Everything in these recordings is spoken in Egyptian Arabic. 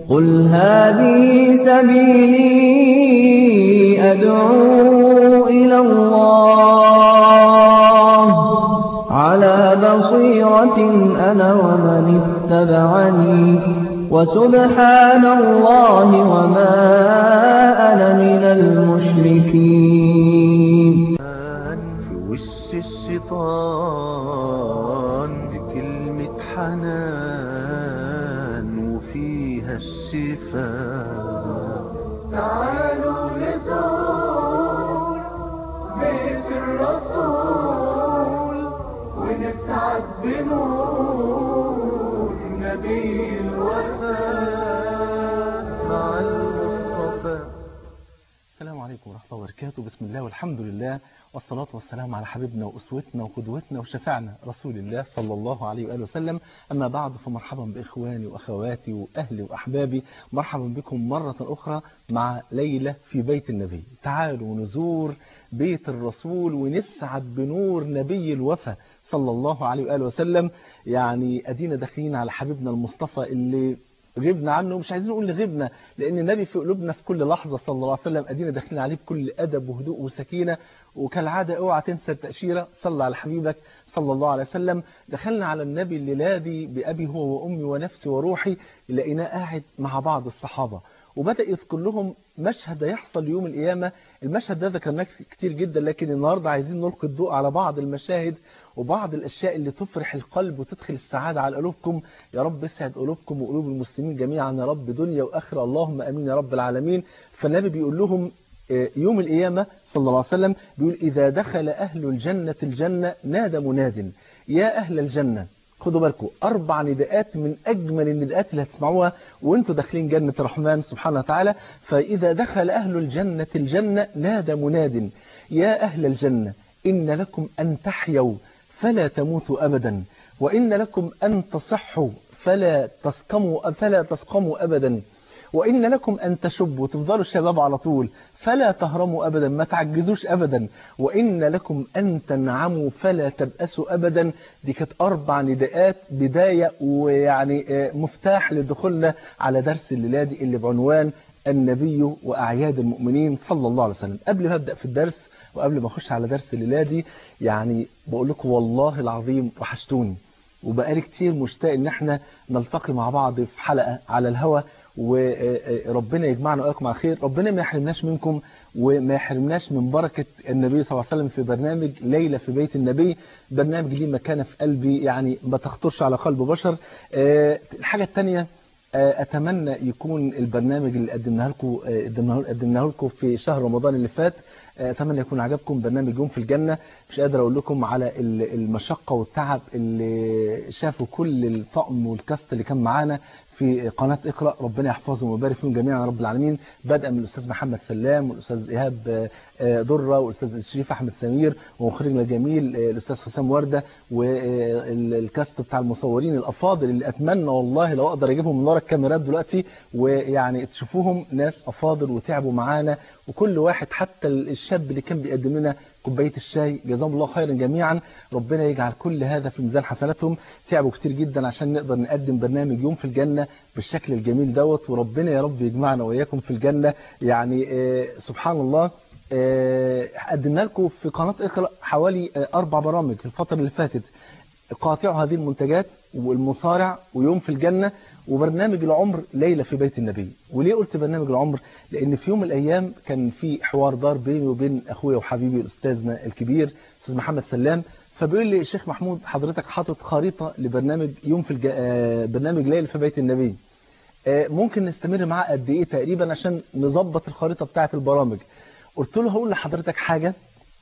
قل هذه سبيلي أدعو إلى الله على بصيرة أنا ومن اتبعني وسبحان الله وما أنا من المشركين في وش الشيطان بكلمة حنان وفيها الشفاء تعالوا نزور بيت الرسول ونسعد بنور نبي الوفاء مع المصطفى السلام عليكم ورحمة الله وبركاته بسم الله والحمد لله والصلاة والسلام على حبيبنا وأسوتنا وقدوتنا وشفعنا رسول الله صلى الله عليه وآله وسلم أما بعد فمرحبا بإخواني وأخواتي وأهلي وأحبابي مرحبا بكم مرة أخرى مع ليلة في بيت النبي تعالوا نزور بيت الرسول ونسعد بنور نبي الوفا صلى الله عليه وآله وسلم يعني أدينا داخلين على حبيبنا المصطفى اللي غبنا عنه مش عايزين نقول غبنا لان النبي في قلوبنا في كل لحظه صلى الله عليه وسلم ادينا داخلين عليه بكل ادب وهدوء وسكينه وكالعاده اوعى تنسى التاشيره صلى على حبيبك صلى الله عليه وسلم دخلنا على النبي الليله دي بابي هو وامي ونفسي وروحي لقيناه قاعد مع بعض الصحابه وبدا يذكر لهم مشهد هيحصل يوم القيامه المشهد ده ذكرناه كتير جدا لكن النهارده عايزين نلقي الضوء على بعض المشاهد وبعض الأشياء اللي تفرح القلب وتدخل السعادة على قلوبكم يا رب اسعد قلوبكم وقلوب المسلمين جميعا يا رب دنيا وآخرة اللهم أمين يا رب العالمين فالنبي بيقول لهم يوم القيامة صلى الله عليه وسلم بيقول إذا دخل أهل الجنة الجنة نادى مناد يا أهل الجنة خدوا بالكم أربع نداءات من أجمل النداءات اللي هتسمعوها وانتوا داخلين جنة الرحمن سبحانه وتعالى فإذا دخل أهل الجنة الجنة نادى مناد يا أهل الجنة إن لكم أن تحيوا فلا تموتوا أبدا وإن لكم أن تصحوا فلا تسقموا فلا تسقموا أبدا وإن لكم أن تشبوا تفضلوا شباب على طول فلا تهرموا أبدا ما تعجزوش أبدا وإن لكم أن تنعموا فلا تبأسوا أبدا دي كانت أربع نداءات بداية ويعني مفتاح لدخولنا على درس الليلة دي اللي بعنوان النبي وأعياد المؤمنين صلى الله عليه وسلم قبل ما أبدأ في الدرس وقبل ما أخش على درس الليلة دي يعني بقول لكم والله العظيم وحشتوني وبقالي كتير مشتاق ان احنا نلتقي مع بعض في حلقة على الهوا وربنا يجمعنا وإياكم على خير ربنا ما يحرمناش منكم وما يحرمناش من بركة النبي صلى الله عليه وسلم في برنامج ليلة في بيت النبي برنامج ليه مكانة في قلبي يعني ما تخطرش على قلب بشر الحاجة الثانية اتمنى يكون البرنامج اللي قدمناه لكم قدمناه لكم في شهر رمضان اللي فات اتمنى يكون عجبكم برنامج يوم في الجنة مش قادر اقول لكم على المشقة والتعب اللي شافوا كل الطقم والكاست اللي كان معانا في قناة اقرأ ربنا يحفظهم ويبارك فيهم جميعا يا رب العالمين بدءا من الأستاذ محمد سلام والأستاذ إيهاب درة والأستاذ شريف أحمد سمير ومخرجنا الجميل الأستاذ حسام وردة والكاست بتاع المصورين الأفاضل اللي أتمنى والله لو أقدر أجيبهم من ورا الكاميرات دلوقتي ويعني تشوفوهم ناس أفاضل وتعبوا معانا وكل واحد حتى الشاب اللي كان بيقدم لنا كوبايه الشاي جزاهم الله خيرا جميعا ربنا يجعل كل هذا في ميزان حسناتهم تعبوا كتير جدا عشان نقدر نقدم برنامج يوم في الجنة بالشكل الجميل دوت وربنا يا رب يجمعنا وإياكم في الجنة يعني آه سبحان الله آه قدمنا لكم في قناة اقرأ حوالي آه أربع برامج في الفترة اللي فاتت قاطع هذه المنتجات والمصارع ويوم في الجنة وبرنامج العمر ليلة في بيت النبي وليه قلت برنامج العمر لأن في يوم من الأيام كان في حوار دار بيني وبين أخويا وحبيبي الأستاذنا الكبير أستاذ محمد سلام فبيقول لي الشيخ محمود حضرتك حاطط خريطة لبرنامج يوم في الج... برنامج ليلة في بيت النبي ممكن نستمر معاه قد إيه تقريبا عشان نظبط الخريطة بتاعة البرامج قلت له هقول لحضرتك حاجة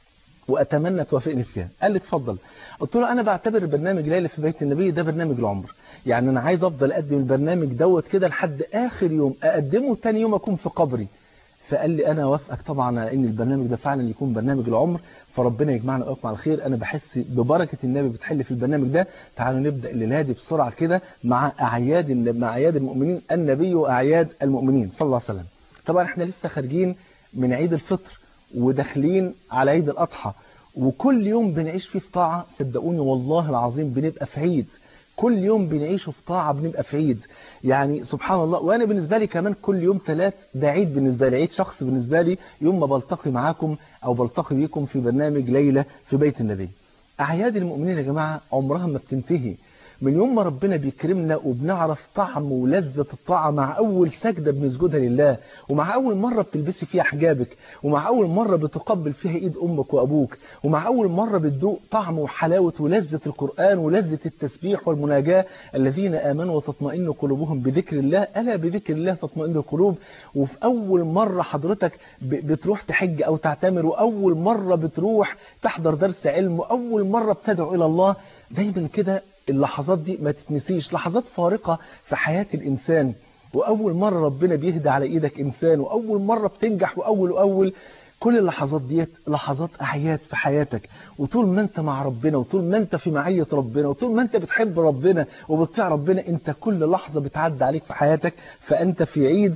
واتمنى توافقني فيها قال لي اتفضل قلت له انا بعتبر البرنامج ليله في بيت النبي ده برنامج العمر يعني انا عايز افضل اقدم البرنامج دوت كده لحد اخر يوم اقدمه تاني يوم اكون في قبري فقال لي انا وافقك طبعا على ان البرنامج ده فعلا يكون برنامج العمر فربنا يجمعنا واياكم على خير انا بحس ببركه النبي بتحل في البرنامج ده تعالوا نبدا الليله دي بسرعه كده مع اعياد مع اعياد المؤمنين النبي واعياد المؤمنين صلى الله عليه وسلم طبعا احنا لسه خارجين من عيد الفطر وداخلين على عيد الاضحى وكل يوم بنعيش فيه في طاعه صدقوني والله العظيم بنبقى في عيد كل يوم بنعيشه في طاعة بنبقى في عيد يعني سبحان الله وأنا بالنسبة لي كمان كل يوم ثلاث ده عيد بالنسبة لي عيد شخص بالنسبة لي يوم ما بلتقي معاكم أو بلتقي بيكم في برنامج ليلة في بيت النبي أعياد المؤمنين يا جماعة عمرها ما بتنتهي من يوم ما ربنا بيكرمنا وبنعرف طعم ولذة الطاعة مع أول سجدة بنسجدها لله ومع أول مرة بتلبسي فيها حجابك ومع أول مرة بتقبل فيها إيد أمك وأبوك ومع أول مرة بتذوق طعم وحلاوة ولذة القرآن ولذة التسبيح والمناجاة الذين آمنوا وتطمئن قلوبهم بذكر الله ألا بذكر الله تطمئن القلوب وفي أول مرة حضرتك بتروح تحج أو تعتمر وأول مرة بتروح تحضر درس علم وأول مرة بتدعو إلى الله دايما كده اللحظات دي ما تتنسيش لحظات فارقة في حياة الإنسان وأول مرة ربنا بيهدى على إيدك إنسان وأول مرة بتنجح وأول وأول كل اللحظات ديت لحظات أعياد في حياتك وطول ما أنت مع ربنا وطول ما أنت في معية ربنا وطول ما أنت بتحب ربنا وبتطيع ربنا أنت كل لحظة بتعدي عليك في حياتك فأنت في عيد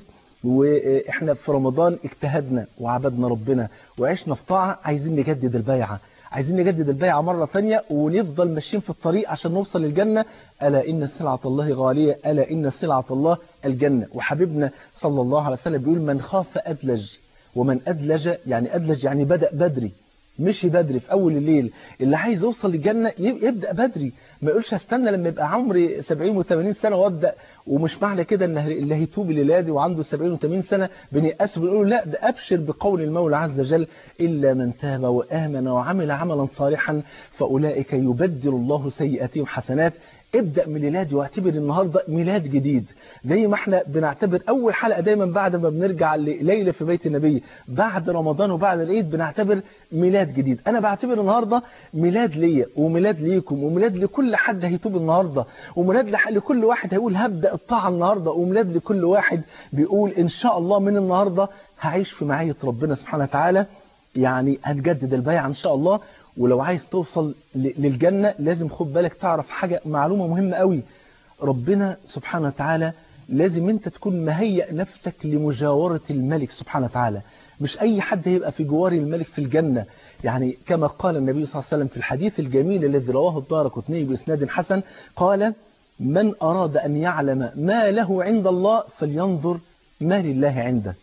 وإحنا في رمضان اجتهدنا وعبدنا ربنا وعشنا في طاعة عايزين نجدد البيعة عايزين نجدد البيعة مرة ثانية ونفضل ماشيين في الطريق عشان نوصل للجنة ألا إن سلعة الله غالية ألا إن سلعة الله الجنة وحبيبنا صلى الله عليه وسلم بيقول من خاف أدلج ومن أدلج يعني أدلج يعني بدأ بدري مشي بدري في أول الليل اللي عايز يوصل للجنة يبدأ بدري ما يقولش هستنى لما يبقى عمري 70 و80 سنة وابدأ ومش معنى كده ان اللي هيتوب للادي وعنده 70 و80 سنة بنيأسه بنقول لا ده أبشر بقول المولى عز وجل إلا من تاب وآمن وعمل عملا صالحا فأولئك يبدل الله سيئاتهم حسنات ابدأ من ميلادي واعتبر النهاردة ميلاد جديد زي ما احنا بنعتبر أول حلقة دايما بعد ما بنرجع لليلة في بيت النبي بعد رمضان وبعد العيد بنعتبر ميلاد جديد أنا بعتبر النهاردة ميلاد ليا وميلاد ليكم وميلاد لكل حد هيتوب النهاردة وميلاد لكل واحد هيقول هبدأ الطاعة النهاردة وميلاد لكل واحد بيقول إن شاء الله من النهاردة هعيش في معية ربنا سبحانه وتعالى يعني هنجدد البيعة إن شاء الله ولو عايز توصل للجنة لازم خد بالك تعرف حاجة معلومة مهمة قوي ربنا سبحانه وتعالى لازم انت تكون مهيئ نفسك لمجاورة الملك سبحانه وتعالى مش أي حد هيبقى في جوار الملك في الجنة يعني كما قال النبي صلى الله عليه وسلم في الحديث الجميل الذي رواه الدار قطني بإسناد حسن قال من أراد أن يعلم ما له عند الله فلينظر ما لله عنده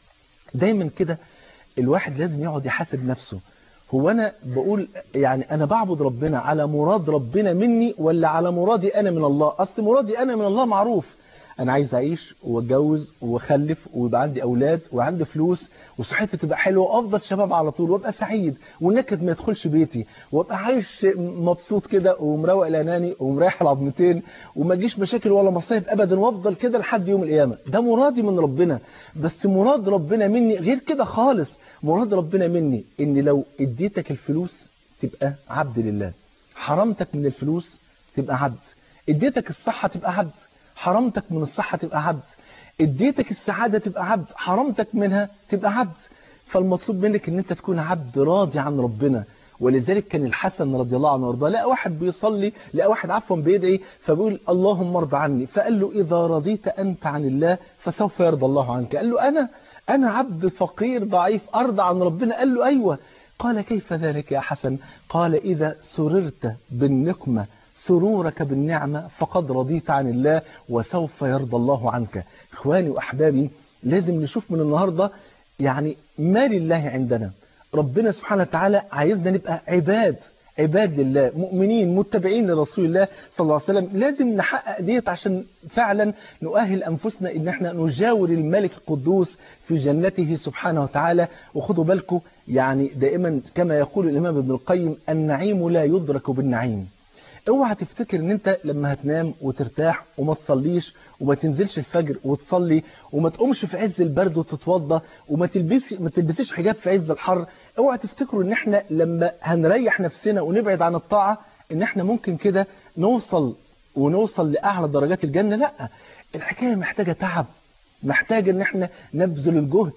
دايما كده الواحد لازم يقعد يحاسب نفسه هو أنا بقول يعني أنا بعبد ربنا على مراد ربنا مني ولا على مرادي أنا من الله أصل مرادي أنا من الله معروف أنا عايز أعيش وأتجوز وأخلف ويبقى عندي أولاد وعندي فلوس وصحتي تبقى حلوة وأفضل شباب على طول وأبقى سعيد والنكد ما يدخلش بيتي وأبقى عايش مبسوط كده ومروق الأناني ومريح العظمتين وما تجيش مشاكل ولا مصايب أبدا وأفضل كده لحد يوم القيامة ده مرادي من ربنا بس مراد ربنا مني غير كده خالص مراد ربنا مني إن لو اديتك الفلوس تبقى عبد لله حرمتك من الفلوس تبقى عبد اديتك الصحة تبقى عبد حرمتك من الصحة تبقى عبد اديتك السعادة تبقى عبد حرمتك منها تبقى عبد فالمطلوب منك ان انت تكون عبد راضي عن ربنا ولذلك كان الحسن رضي الله عنه وارضاه لقى واحد بيصلي لقى واحد عفوا بيدعي فبيقول اللهم ارضى عني فقال له إذا رضيت أنت عن الله فسوف يرضى الله عنك قال له أنا أنا عبد فقير ضعيف أرضى عن ربنا قال له أيوة قال كيف ذلك يا حسن قال إذا سررت بالنقمة سرورك بالنعمة فقد رضيت عن الله وسوف يرضى الله عنك إخواني وأحبابي لازم نشوف من النهاردة يعني ما لله عندنا ربنا سبحانه وتعالى عايزنا نبقى عباد عباد لله مؤمنين متبعين لرسول الله صلى الله عليه وسلم لازم نحقق ديت عشان فعلا نؤهل أنفسنا إن احنا نجاور الملك القدوس في جنته سبحانه وتعالى وخدوا بالكم يعني دائما كما يقول الإمام ابن القيم النعيم لا يدرك بالنعيم اوعى تفتكر ان انت لما هتنام وترتاح وما تصليش وما تنزلش الفجر وتصلي وما تقومش في عز البرد وتتوضى وما تلبسش ما تلبسيش حجاب في عز الحر اوعى تفتكروا ان احنا لما هنريح نفسنا ونبعد عن الطاعة ان احنا ممكن كده نوصل ونوصل لأعلى درجات الجنة لا الحكاية محتاجة تعب محتاجة ان احنا نبذل الجهد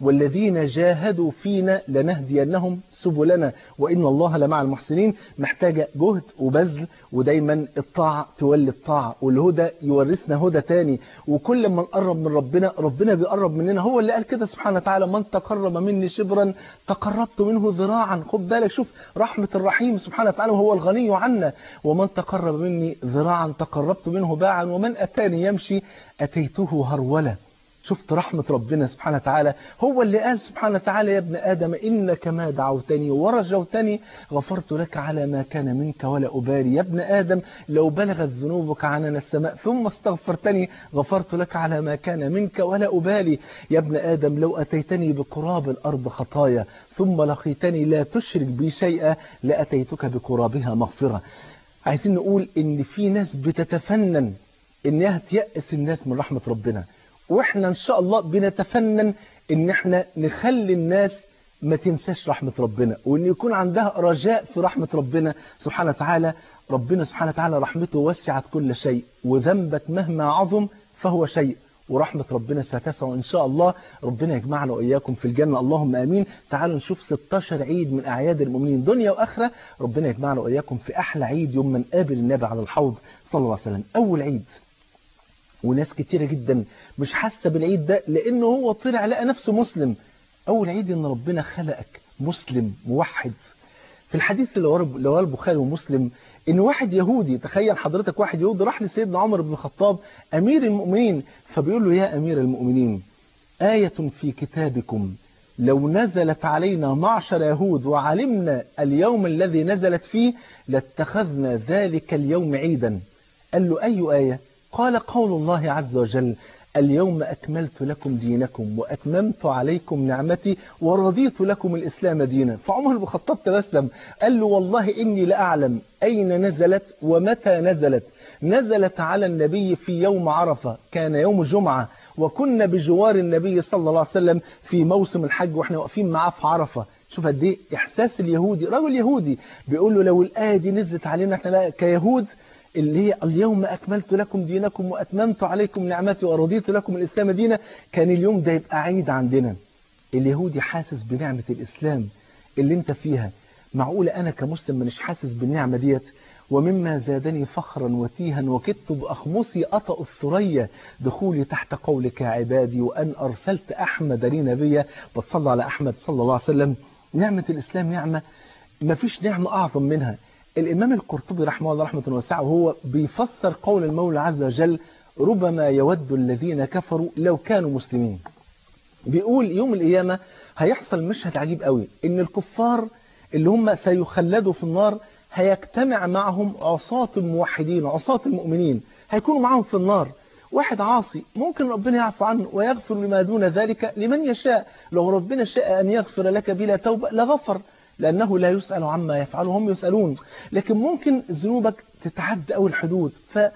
والذين جاهدوا فينا لنهدينهم سبلنا وإن الله لمع المحسنين محتاجة جهد وبذل ودايما الطاعة تولي الطاعة والهدى يورثنا هدى تاني وكل ما نقرب من ربنا ربنا بيقرب مننا هو اللي قال كده سبحانه وتعالى من تقرب مني شبرا تقربت منه ذراعا خد بالك شوف رحمة الرحيم سبحانه وتعالى وهو الغني عنا ومن تقرب مني ذراعا تقربت منه باعا ومن أتاني يمشي أتيته هرولة شفت رحمة ربنا سبحانه وتعالى هو اللي قال سبحانه وتعالى يا ابن آدم إنك ما دعوتني ورجوتني غفرت لك على ما كان منك ولا أبالي يا ابن آدم لو بلغت ذنوبك عنان السماء ثم استغفرتني غفرت لك على ما كان منك ولا أبالي يا ابن آدم لو أتيتني بقراب الأرض خطايا ثم لقيتني لا تشرك بي شيئا لأتيتك بقرابها مغفرة عايزين نقول إن في ناس بتتفنن إنها تيأس الناس من رحمة ربنا واحنا ان شاء الله بنتفنن ان احنا نخلي الناس ما تنساش رحمة ربنا وان يكون عندها رجاء في رحمة ربنا سبحانه وتعالى ربنا سبحانه وتعالى رحمته وسعت كل شيء وذنبك مهما عظم فهو شيء ورحمة ربنا ستسع إن شاء الله ربنا يجمعنا وإياكم في الجنة اللهم آمين تعالوا نشوف 16 عيد من أعياد المؤمنين دنيا وآخرة ربنا يجمعنا وإياكم في أحلى عيد يوم ما نقابل النبي على الحوض صلى الله عليه وسلم أول عيد وناس كتيرة جدا مش حاسة بالعيد ده لأنه هو طلع لقى نفسه مسلم أول عيد إن ربنا خلقك مسلم موحد في الحديث اللي رواه البخاري ومسلم إن واحد يهودي تخيل حضرتك واحد يهودي راح لسيدنا عمر بن الخطاب أمير المؤمنين فبيقول له يا أمير المؤمنين آية في كتابكم لو نزلت علينا معشر يهود وعلمنا اليوم الذي نزلت فيه لاتخذنا ذلك اليوم عيدا قال له أي آية قال قول الله عز وجل اليوم أكملت لكم دينكم وأتممت عليكم نعمتي ورضيت لكم الإسلام دينا فعمر بن الخطاب تبسم قال له والله إني لأعلم أين نزلت ومتى نزلت نزلت على النبي في يوم عرفة كان يوم جمعة وكنا بجوار النبي صلى الله عليه وسلم في موسم الحج واحنا واقفين معاه في عرفة شوف قد ايه احساس اليهودي رجل يهودي بيقول له لو الايه دي نزلت علينا احنا بقى كيهود اللي هي اليوم أكملت لكم دينكم وأتممت عليكم نعمتي ورضيت لكم الإسلام دينا كان اليوم ده يبقى عيد عندنا اليهودي حاسس بنعمة الإسلام اللي انت فيها معقولة أنا كمسلم مش حاسس بالنعمة ديت ومما زادني فخرا وتيها وكدت بأخمصي أطأ الثريا دخولي تحت قولك يا عبادي وأن أرسلت أحمد لي نبيا بتصلى على أحمد صلى الله عليه وسلم نعمة الإسلام نعمة ما فيش نعمة أعظم منها الإمام القرطبي رحمه الله رحمة واسعة وهو بيفسر قول المولى عز وجل ربما يود الذين كفروا لو كانوا مسلمين بيقول يوم القيامة هيحصل مشهد عجيب قوي إن الكفار اللي هم سيخلدوا في النار هيجتمع معهم عصاة الموحدين عصاة المؤمنين هيكونوا معهم في النار واحد عاصي ممكن ربنا يعفو عنه ويغفر لما دون ذلك لمن يشاء لو ربنا شاء أن يغفر لك بلا توبة لغفر لأنه لا يسأل عما يفعل هم يسألون لكن ممكن ذنوبك تتعدى أول الحدود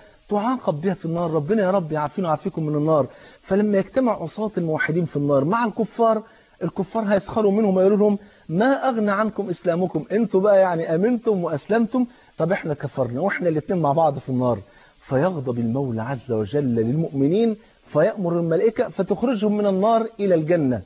فتعاقب بها في النار ربنا يا رب يعافينا ويعافيكم من النار فلما يجتمع عصاة الموحدين في النار مع الكفار الكفار هيسخروا منهم ويقولوا لهم ما أغنى عنكم إسلامكم انتوا بقى يعني أمنتم وأسلمتم طب احنا كفرنا واحنا الاثنين مع بعض في النار فيغضب المولى عز وجل للمؤمنين فيأمر الملائكة فتخرجهم من النار إلى الجنة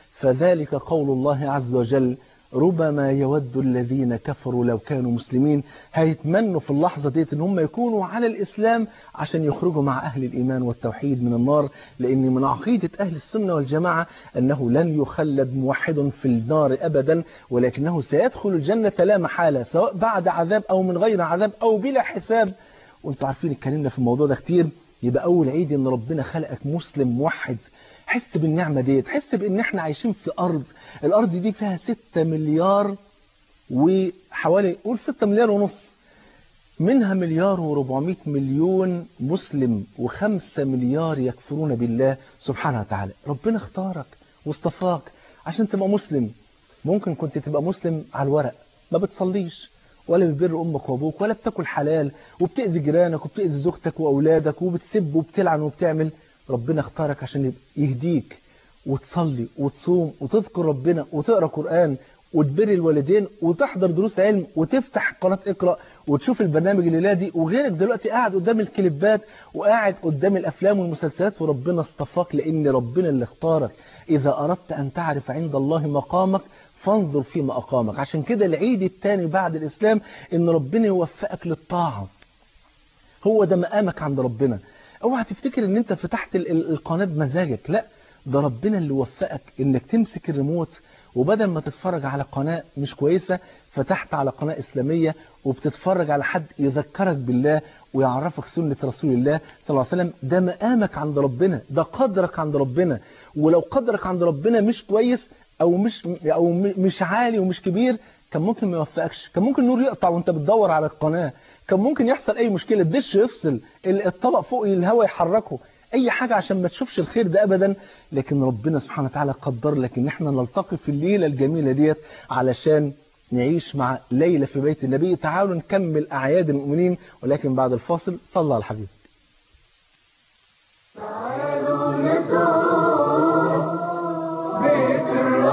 فذلك قول الله عز وجل ربما يود الذين كفروا لو كانوا مسلمين هيتمنوا في اللحظة ديت ان هم يكونوا على الإسلام عشان يخرجوا مع أهل الإيمان والتوحيد من النار لأن من عقيدة أهل السنة والجماعة أنه لن يخلد موحد في النار أبدا ولكنه سيدخل الجنة لا محالة سواء بعد عذاب أو من غير عذاب أو بلا حساب وانتوا عارفين اتكلمنا في الموضوع ده كتير يبقى أول عيد ان ربنا خلقك مسلم موحد حس بالنعمة ديت حس بان احنا عايشين في ارض الارض دي فيها 6 مليار وحوالي قول 6 مليار ونص منها مليار و400 مليون مسلم و5 مليار يكفرون بالله سبحانه وتعالى ربنا اختارك واصطفاك عشان تبقى مسلم ممكن كنت تبقى مسلم على الورق ما بتصليش ولا بتبر امك وابوك ولا بتاكل حلال وبتاذي جيرانك وبتاذي زوجتك واولادك وبتسب وبتلعن وبتعمل ربنا اختارك عشان يهديك وتصلي وتصوم وتذكر ربنا وتقرا قران وتبري الوالدين وتحضر دروس علم وتفتح قناة اقرأ وتشوف البرنامج الليلة دي وغيرك دلوقتي قاعد قدام الكليبات وقاعد قدام الأفلام والمسلسلات وربنا اصطفاك لأن ربنا اللي اختارك إذا أردت أن تعرف عند الله مقامك فانظر فيما أقامك عشان كده العيد الثاني بعد الإسلام إن ربنا يوفقك للطاعة هو ده مقامك عند ربنا اوعى تفتكر ان انت فتحت ال- ال- القناة بمزاجك لا ده ربنا اللي وفقك انك تمسك الريموت وبدل ما تتفرج على قناة مش كويسة فتحت على قناة إسلامية وبتتفرج على حد يذكرك بالله ويعرفك سنة رسول الله صلى الله عليه وسلم ده مقامك عند ربنا ده قدرك عند ربنا ولو قدرك عند ربنا مش كويس أو مش أو م- مش عالي ومش كبير كان ممكن ما يوفقكش كان ممكن النور يقطع وانت بتدور على القناة كان ممكن يحصل اي مشكلة الدش يفصل ال- الطبق فوق الهواء يحركه اي حاجة عشان ما تشوفش الخير ده ابدا لكن ربنا سبحانه وتعالى قدر لك ان احنا نلتقي في الليلة الجميلة ديت علشان نعيش مع ليلة في بيت النبي تعالوا نكمل اعياد المؤمنين ولكن بعد الفاصل صلى على الحبيب تعالوا نزور بيت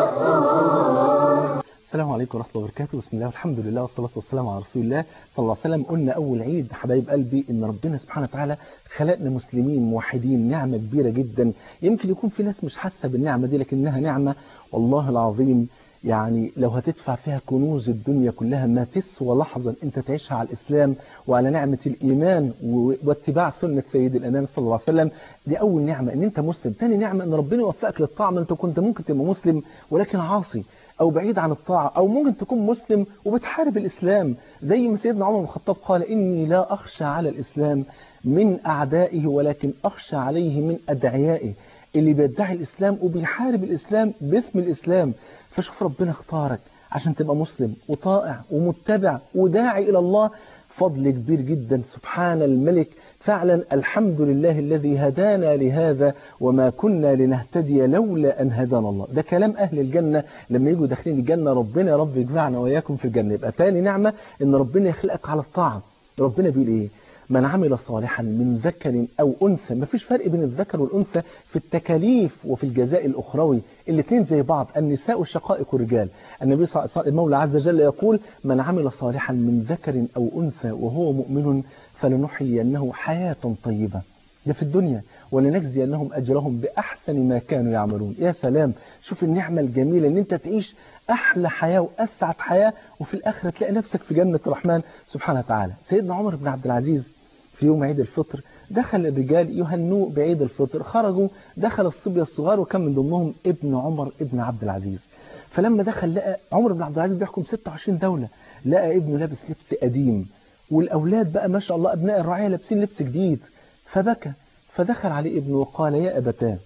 الرسول السلام عليكم ورحمة الله وبركاته بسم الله والحمد لله والصلاة والسلام على رسول الله صلى الله عليه وسلم قلنا أول عيد حبايب قلبي إن ربنا سبحانه وتعالى خلقنا مسلمين موحدين نعمة كبيرة جدا يمكن يكون في ناس مش حاسة بالنعمة دي لكنها نعمة والله العظيم يعني لو هتدفع فيها كنوز الدنيا كلها ما تسوى لحظة انت تعيشها على الإسلام وعلى نعمة الإيمان و- واتباع سنة سيد الأنام صلى الله عليه وسلم دي أول نعمة ان انت مسلم تاني نعمة ان ربنا يوفقك للطاعة ما انت كنت ممكن تبقى مسلم ولكن عاصي أو بعيد عن الطاعة أو ممكن تكون مسلم وبتحارب الإسلام زي ما سيدنا عمر بن الخطاب قال إني لا أخشى على الإسلام من أعدائه ولكن أخشى عليه من أدعيائه اللي بيدعي الإسلام وبيحارب الإسلام باسم الإسلام فشوف ربنا اختارك عشان تبقى مسلم وطائع ومتبع وداعي إلى الله فضل كبير جدا سبحان الملك فعلا الحمد لله الذي هدانا لهذا وما كنا لنهتدي لولا أن هدانا الله ده كلام أهل الجنة لما يجوا داخلين الجنة ربنا يا رب يجمعنا وإياكم في الجنة يبقى تاني نعمة إن ربنا يخلقك على الطاعة ربنا بيقول إيه من عمل صالحا من ذكر أو أنثى مفيش فرق بين الذكر والأنثى في التكاليف وفي الجزاء الأخروي الاثنين زي بعض النساء شقائق الرجال النبي صلى الله عليه وسلم المولى عز وجل يقول من عمل صالحا من ذكر أو أنثى وهو مؤمن فلنحيينه حياة طيبة ده في الدنيا ولنجزينهم أجرهم بأحسن ما كانوا يعملون يا سلام شوف النعمة الجميلة ان انت تعيش أحلى حياة وأسعد حياة وفي الآخرة تلاقي نفسك في جنة الرحمن سبحانه وتعالى سيدنا عمر بن عبد العزيز في يوم عيد الفطر دخل الرجال يهنوه بعيد الفطر خرجوا دخل الصبية الصغار وكان من ضمنهم ابن عمر ابن عبد العزيز فلما دخل لقى عمر بن عبد العزيز بيحكم 26 دولة لقى ابنه لابس لبس قديم والأولاد بقى ما شاء الله أبناء الرعية لابسين لبس جديد فبكى فدخل عليه ابنه وقال يا أبتاه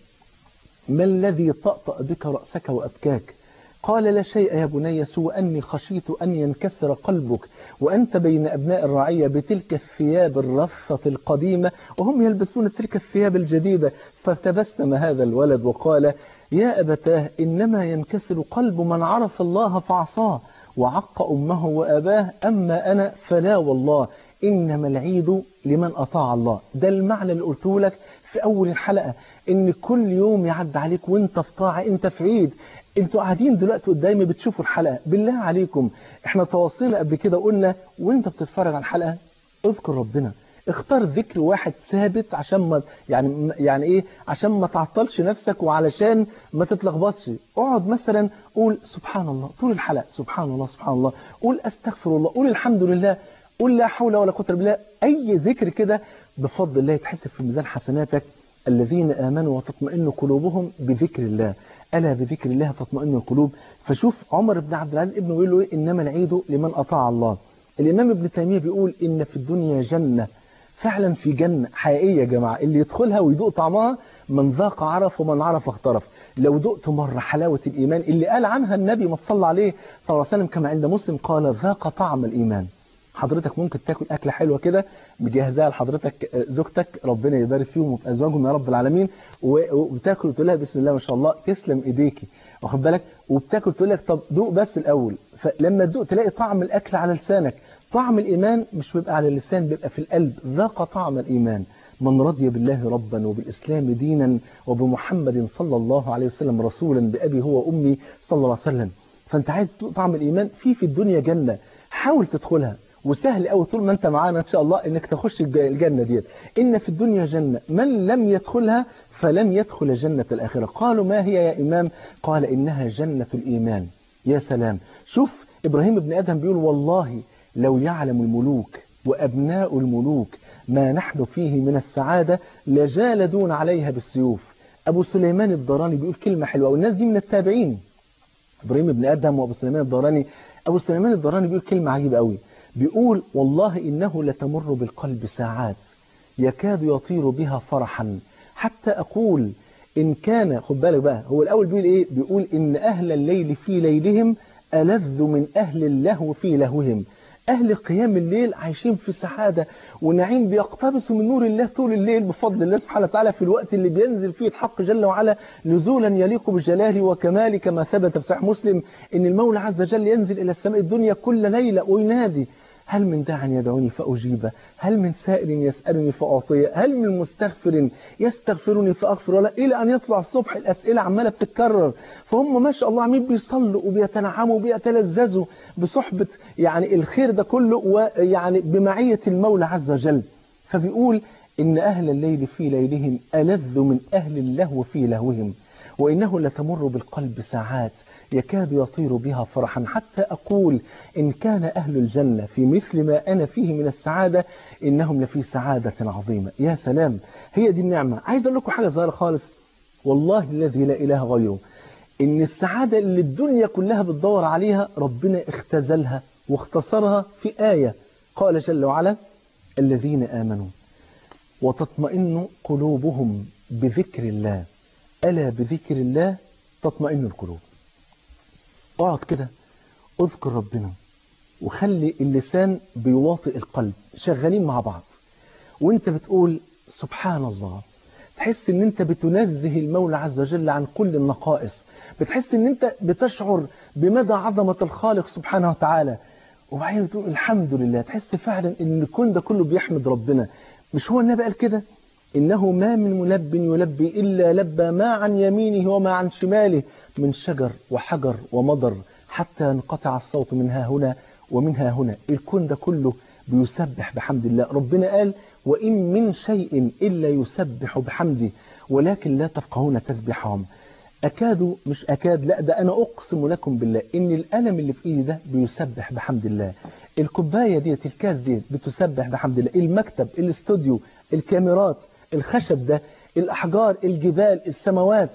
ما الذي طأطأ بك رأسك وأبكاك قال لا شيء يا بني سوى أني خشيت أن ينكسر قلبك وأنت بين أبناء الرعية بتلك الثياب الرفة القديمة وهم يلبسون تلك الثياب الجديدة فتبسم هذا الولد وقال يا أبتاه إنما ينكسر قلب من عرف الله فعصاه وعق أمه وأباه أما أنا فلا والله إنما العيد لمن أطاع الله ده المعنى اللي قلته لك في أول الحلقة إن كل يوم يعد عليك وانت في طاعة انت في عيد انتوا قاعدين دلوقتي قدامي بتشوفوا الحلقة بالله عليكم احنا تواصلنا قبل كده قلنا وانت بتتفرج على الحلقة اذكر ربنا اختار ذكر واحد ثابت عشان ما يعني يعني ايه عشان ما تعطلش نفسك وعلشان ما تتلخبطش اقعد مثلا قول سبحان الله طول الحلقه سبحان الله سبحان الله قول استغفر الله قول الحمد لله قول لا حول ولا قوه الا بالله اي ذكر كده بفضل الله يتحسب في ميزان حسناتك الذين آمنوا وتطمئن قلوبهم بذكر الله ألا بذكر الله تطمئن القلوب فشوف عمر بن عبد العزيز ابنه بيقول له إيه إنما العيد لمن أطاع الله الإمام ابن تيمية بيقول إن في الدنيا جنة فعلا في جنة حقيقية يا جماعة اللي يدخلها ويدوق طعمها من ذاق عرف ومن عرف اخترف لو دقت مرة حلاوة الإيمان اللي قال عنها النبي ما صلى عليه صلى الله عليه وسلم كما عند مسلم قال ذاق طعم الإيمان حضرتك ممكن تاكل أكلة حلوة كده مجهزاها لحضرتك زوجتك ربنا يبارك فيهم وفي أزواجهم يا رب العالمين وبتاكل وتقول لها بسم الله ما شاء الله تسلم إيديكي واخد بالك وبتاكل تقول لك طب دوق بس الأول فلما تدوق تلاقي طعم الأكل على لسانك طعم الإيمان مش بيبقى على اللسان بيبقى في القلب ذاق طعم الإيمان من رضي بالله ربا وبالإسلام دينا وبمحمد صلى الله عليه وسلم رسولا بأبي هو أمي صلى الله عليه وسلم فانت عايز تذوق طعم الايمان في في الدنيا جنه حاول تدخلها وسهل قوي طول ما انت معانا ان شاء الله انك تخش الج- الجنه ديت ان في الدنيا جنه من لم يدخلها فلن يدخل جنه الاخره قالوا ما هي يا امام قال انها جنه الايمان يا سلام شوف ابراهيم ابن ادم بيقول والله لو يعلم الملوك وابناء الملوك ما نحن فيه من السعاده لجالدون عليها بالسيوف ابو سليمان الدراني بيقول كلمه حلوه والناس دي من التابعين ابراهيم بن ادم وابو سليمان الدراني ابو سليمان الدراني بيقول كلمه عجيبه قوي بيقول والله انه لتمر بالقلب ساعات يكاد يطير بها فرحا حتى اقول ان كان خد بالك بقى هو الاول بيقول ايه بيقول ان اهل الليل في ليلهم الذ من اهل اللهو في لهوهم أهل قيام الليل عايشين في سعادة ونعيم بيقتبسوا من نور الله طول الليل بفضل الله سبحانه وتعالى في الوقت اللي بينزل فيه الحق جل وعلا نزولا يليق بجلاله وكماله كما ثبت في صحيح مسلم إن المولى عز وجل ينزل إلى السماء الدنيا كل ليلة وينادي هل من داع يدعوني فأجيبه هل من سائل يسألني فأعطيه هل من مستغفر يستغفرني فأغفر له إلى أن يطلع الصبح الأسئلة عمالة بتتكرر فهم ما شاء الله عمين بيصلوا وبيتنعموا وبيتلذذوا بصحبة يعني الخير ده كله ويعني بمعية المولى عز وجل فبيقول إن أهل الليل في ليلهم ألذ من أهل اللهو في لهوهم وإنه لتمر بالقلب ساعات يكاد يطير بها فرحا حتى أقول إن كان أهل الجنة في مثل ما أنا فيه من السعادة إنهم لفي سعادة عظيمة يا سلام هي دي النعمة عايز أقول لكم حاجة صغيرة خالص والله الذي لا إله غيره إن السعادة اللي الدنيا كلها بتدور عليها ربنا اختزلها واختصرها في آية قال جل وعلا الذين آمنوا وتطمئن قلوبهم بذكر الله ألا بذكر الله تطمئن القلوب اقعد كده اذكر ربنا وخلي اللسان بيواطئ القلب شغالين مع بعض وانت بتقول سبحان الله تحس ان انت بتنزه المولى عز وجل عن كل النقائص بتحس ان انت بتشعر بمدى عظمة الخالق سبحانه وتعالى وبعدين بتقول الحمد لله تحس فعلا ان الكون ده كله بيحمد ربنا مش هو النبي قال كده إنه ما من ملب يلبي إلا لبى ما عن يمينه وما عن شماله من شجر وحجر ومضر حتى ينقطع الصوت منها هنا ومنها هنا الكون ده كله بيسبح بحمد الله ربنا قال وإن من شيء إلا يسبح بحمده ولكن لا تفقهون تسبحهم أكاد مش أكاد لا ده أنا أقسم لكم بالله إن القلم اللي في إيدي ده بيسبح بحمد الله الكوباية ديت الكاس ديت بتسبح بحمد الله المكتب الاستوديو الكاميرات الخشب ده الأحجار الجبال السماوات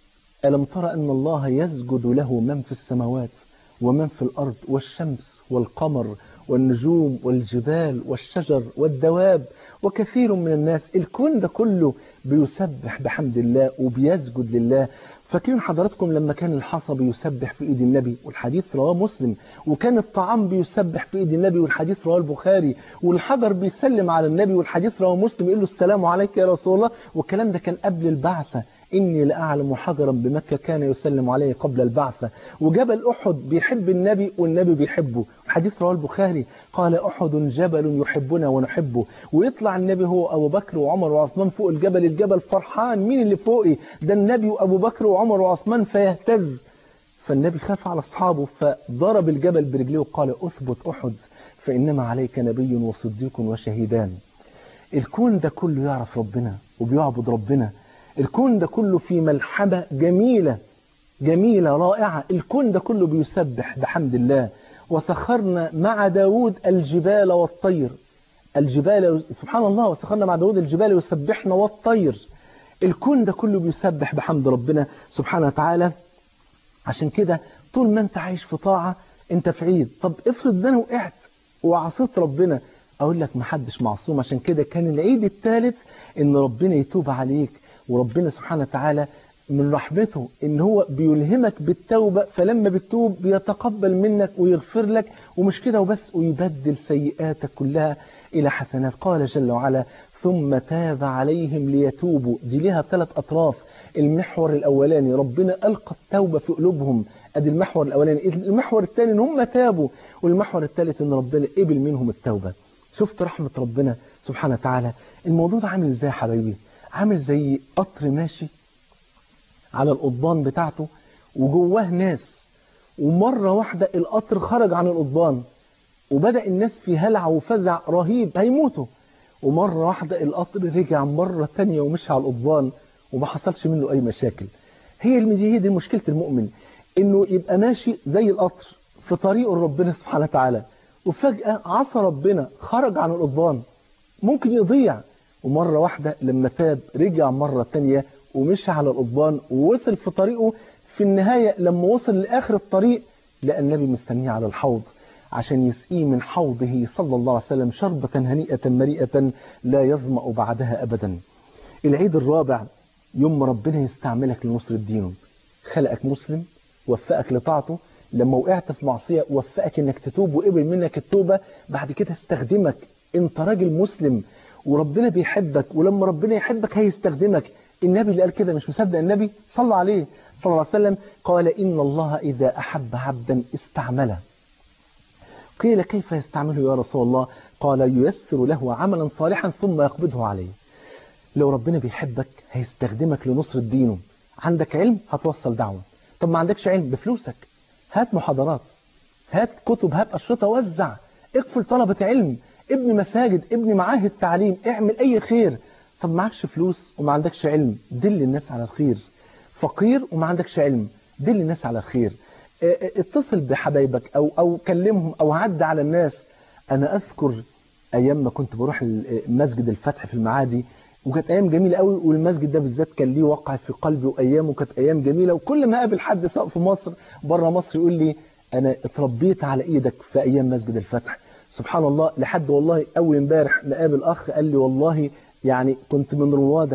ألم ترى أن الله يسجد له من في السماوات ومن في الأرض والشمس والقمر والنجوم والجبال والشجر والدواب وكثير من الناس الكون ده كله بيسبح بحمد الله وبيسجد لله فاكرين حضراتكم لما كان الحصى بيسبح في ايد النبي والحديث رواه مسلم وكان الطعام بيسبح في ايد النبي والحديث رواه البخاري والحجر بيسلم على النبي والحديث رواه مسلم يقول له السلام عليك يا رسول الله والكلام ده كان قبل البعثه إني لأعلم حجرا بمكة كان يسلم عليه قبل البعثة وجبل أحد بيحب النبي والنبي بيحبه الحديث رواه البخاري قال أحد جبل يحبنا ونحبه ويطلع النبي هو أبو بكر وعمر وعثمان فوق الجبل الجبل فرحان مين اللي فوقي ده النبي وأبو بكر وعمر وعثمان فيهتز فالنبي خاف على أصحابه فضرب الجبل برجليه وقال أثبت أحد فإنما عليك نبي وصديق وشهيدان الكون ده كله يعرف ربنا وبيعبد ربنا الكون ده كله في ملحمة جميلة جميلة رائعة الكون ده كله بيسبح بحمد الله وسخرنا مع داود الجبال والطير الجبال سبحان الله وسخرنا مع داود الجبال يسبحنا والطير الكون ده كله بيسبح بحمد ربنا سبحانه وتعالى عشان كده طول ما انت عايش في طاعة انت في عيد طب افرض ده انا وقعت وعصيت ربنا اقول لك محدش معصوم عشان كده كان العيد الثالث ان ربنا يتوب عليك وربنا سبحانه وتعالى من رحمته ان هو بيلهمك بالتوبة فلما بتتوب بيتقبل منك ويغفر لك ومش كده وبس ويبدل سيئاتك كلها الى حسنات قال جل وعلا ثم تاب عليهم ليتوبوا دي ليها ثلاث اطراف المحور الاولاني ربنا القى التوبة في قلوبهم ادي المحور الاولاني المحور الثاني ان هم تابوا والمحور الثالث ان ربنا قبل منهم التوبة شفت رحمة ربنا سبحانه وتعالى الموضوع ده عامل ازاي يا حبايبي عامل زي قطر ماشي على القضبان بتاعته وجواه ناس ومرة واحدة القطر خرج عن القضبان وبدأ الناس في هلع وفزع رهيب هيموتوا ومرة واحدة القطر رجع مرة تانية ومشي على القضبان وما حصلش منه أي مشاكل هي المدي هي دي مشكلة المؤمن إنه يبقى ماشي زي القطر في طريقه لربنا سبحانه وتعالى وفجأة عصى ربنا خرج عن القضبان ممكن يضيع ومرة واحدة لما تاب رجع مرة تانية ومشي على القضبان ووصل في طريقه في النهاية لما وصل لآخر الطريق لقى النبي مستنيه على الحوض عشان يسقيه من حوضه صلى الله عليه وسلم شربة هنيئة مريئة لا يظمأ بعدها أبدا العيد الرابع يوم ما ربنا يستعملك لنصر دينه خلقك مسلم وفقك لطاعته لما وقعت في معصية وفقك انك تتوب وقبل منك التوبة بعد كده استخدمك انت راجل مسلم وربنا بيحبك ولما ربنا يحبك هيستخدمك النبي اللي قال كده مش مصدق النبي صلى عليه صلى الله عليه وسلم قال إن الله إذا أحب عبدا استعمله قيل كيف يستعمله يا رسول الله قال ييسر له عملا صالحا ثم يقبضه عليه لو ربنا بيحبك هيستخدمك لنصر دينه عندك علم هتوصل دعوة طب ما عندكش علم بفلوسك هات محاضرات هات كتب هات أشرطة وزع اقفل طلبة علم ابني مساجد ابني معاهد تعليم اعمل أي خير طب معكش فلوس وما عندكش علم دل الناس على الخير فقير وما عندكش علم دل الناس على الخير اتصل بحبايبك أو, أو كلمهم أو عد على الناس أنا أذكر أيام ما كنت بروح مسجد الفتح في المعادي وكانت أيام جميلة قوي والمسجد ده بالذات كان ليه وقع في قلبي وأيامه كانت أيام جميلة وكل ما أقابل حد سواء في مصر بره مصر يقول لي أنا اتربيت على إيدك في أيام مسجد الفتح سبحان الله لحد والله أول امبارح مقابل أخ قال لي والله يعني كنت من روادك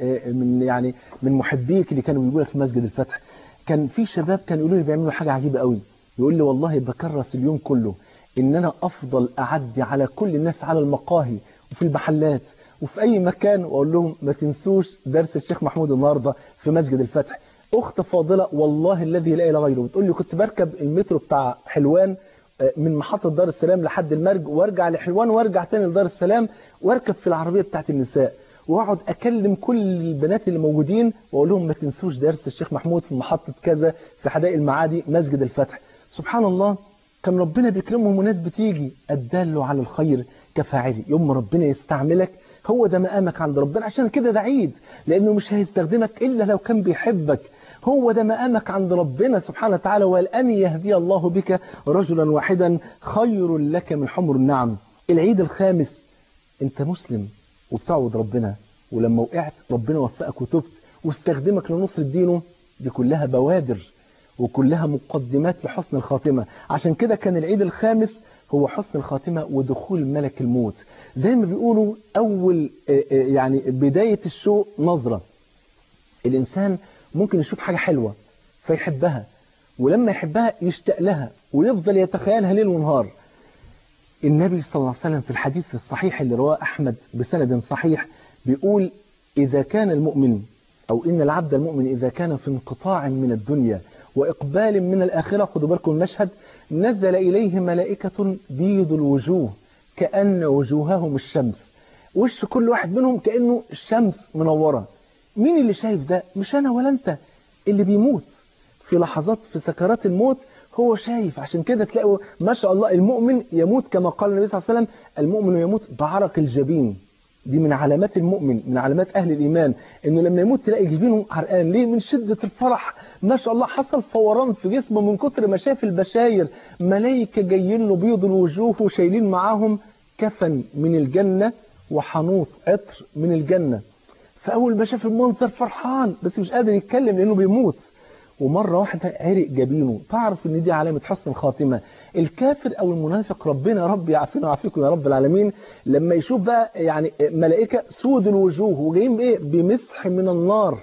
ومن يعني من محبيك اللي كانوا بيقولوا لك في مسجد الفتح كان في شباب كانوا يقولوا لي بيعملوا حاجة عجيبة قوي يقول لي والله بكرس اليوم كله ان انا افضل اعدي على كل الناس على المقاهي وفي المحلات وفي اي مكان واقول لهم ما تنسوش درس الشيخ محمود النهارده في مسجد الفتح اخت فاضله والله الذي لا اله غيره بتقول لي كنت بركب المترو بتاع حلوان من محطة دار السلام لحد المرج وارجع لحلوان وارجع تاني لدار السلام واركب في العربية بتاعت النساء واقعد اكلم كل البنات اللي موجودين واقول لهم ما تنسوش درس الشيخ محمود في محطة كذا في حدائق المعادي مسجد الفتح سبحان الله كان ربنا بيكرمهم وناس بتيجي الدال على الخير كفاعله يوم ما ربنا يستعملك هو ده مقامك عند ربنا عشان كده ده عيد لانه مش هيستخدمك الا لو كان بيحبك هو ده مقامك عند ربنا سبحانه وتعالى والأن يهدي الله بك رجلا واحدا خير لك من حمر النعم العيد الخامس انت مسلم وبتعبد ربنا ولما وقعت ربنا وفقك وتبت واستخدمك لنصر دينه دي كلها بوادر وكلها مقدمات لحسن الخاتمة عشان كده كان العيد الخامس هو حسن الخاتمة ودخول ملك الموت زي ما بيقولوا أول يعني بداية الشوق نظرة الإنسان ممكن يشوف حاجة حلوة فيحبها ولما يحبها يشتاق لها ويفضل يتخيلها ليل ونهار النبي صلى الله عليه وسلم في الحديث الصحيح اللي رواه أحمد بسند صحيح بيقول إذا كان المؤمن أو إن العبد المؤمن إذا كان في انقطاع من الدنيا وإقبال من الآخرة خدوا بالكم المشهد نزل إليه ملائكة بيض الوجوه كأن وجوههم الشمس وش كل واحد منهم كأنه الشمس منورة مين اللي شايف ده مش أنا ولا أنت اللي بيموت في لحظات في سكرات الموت هو شايف عشان كده تلاقوا ما شاء الله المؤمن يموت كما قال النبي صلى الله عليه وسلم المؤمن يموت بعرق الجبين دي من علامات المؤمن من علامات أهل الإيمان إنه لما يموت تلاقي جبينه عرقان ليه من شدة الفرح ما شاء الله حصل فوران في جسمه من كتر ما شاف البشاير ملايكة جايين له بيض الوجوه وشايلين معاهم كفن من الجنة وحنوط عطر من الجنة فأول ما شاف المنظر فرحان بس مش قادر يتكلم لأنه بيموت ومرة واحدة عرق جبينه تعرف ان دي علامة حسن الخاتمة الكافر او المنافق ربنا يا رب يعافينا ويعافيكم يا رب العالمين لما يشوف بقى يعني ملائكة سود الوجوه وجايين بايه بمسح من النار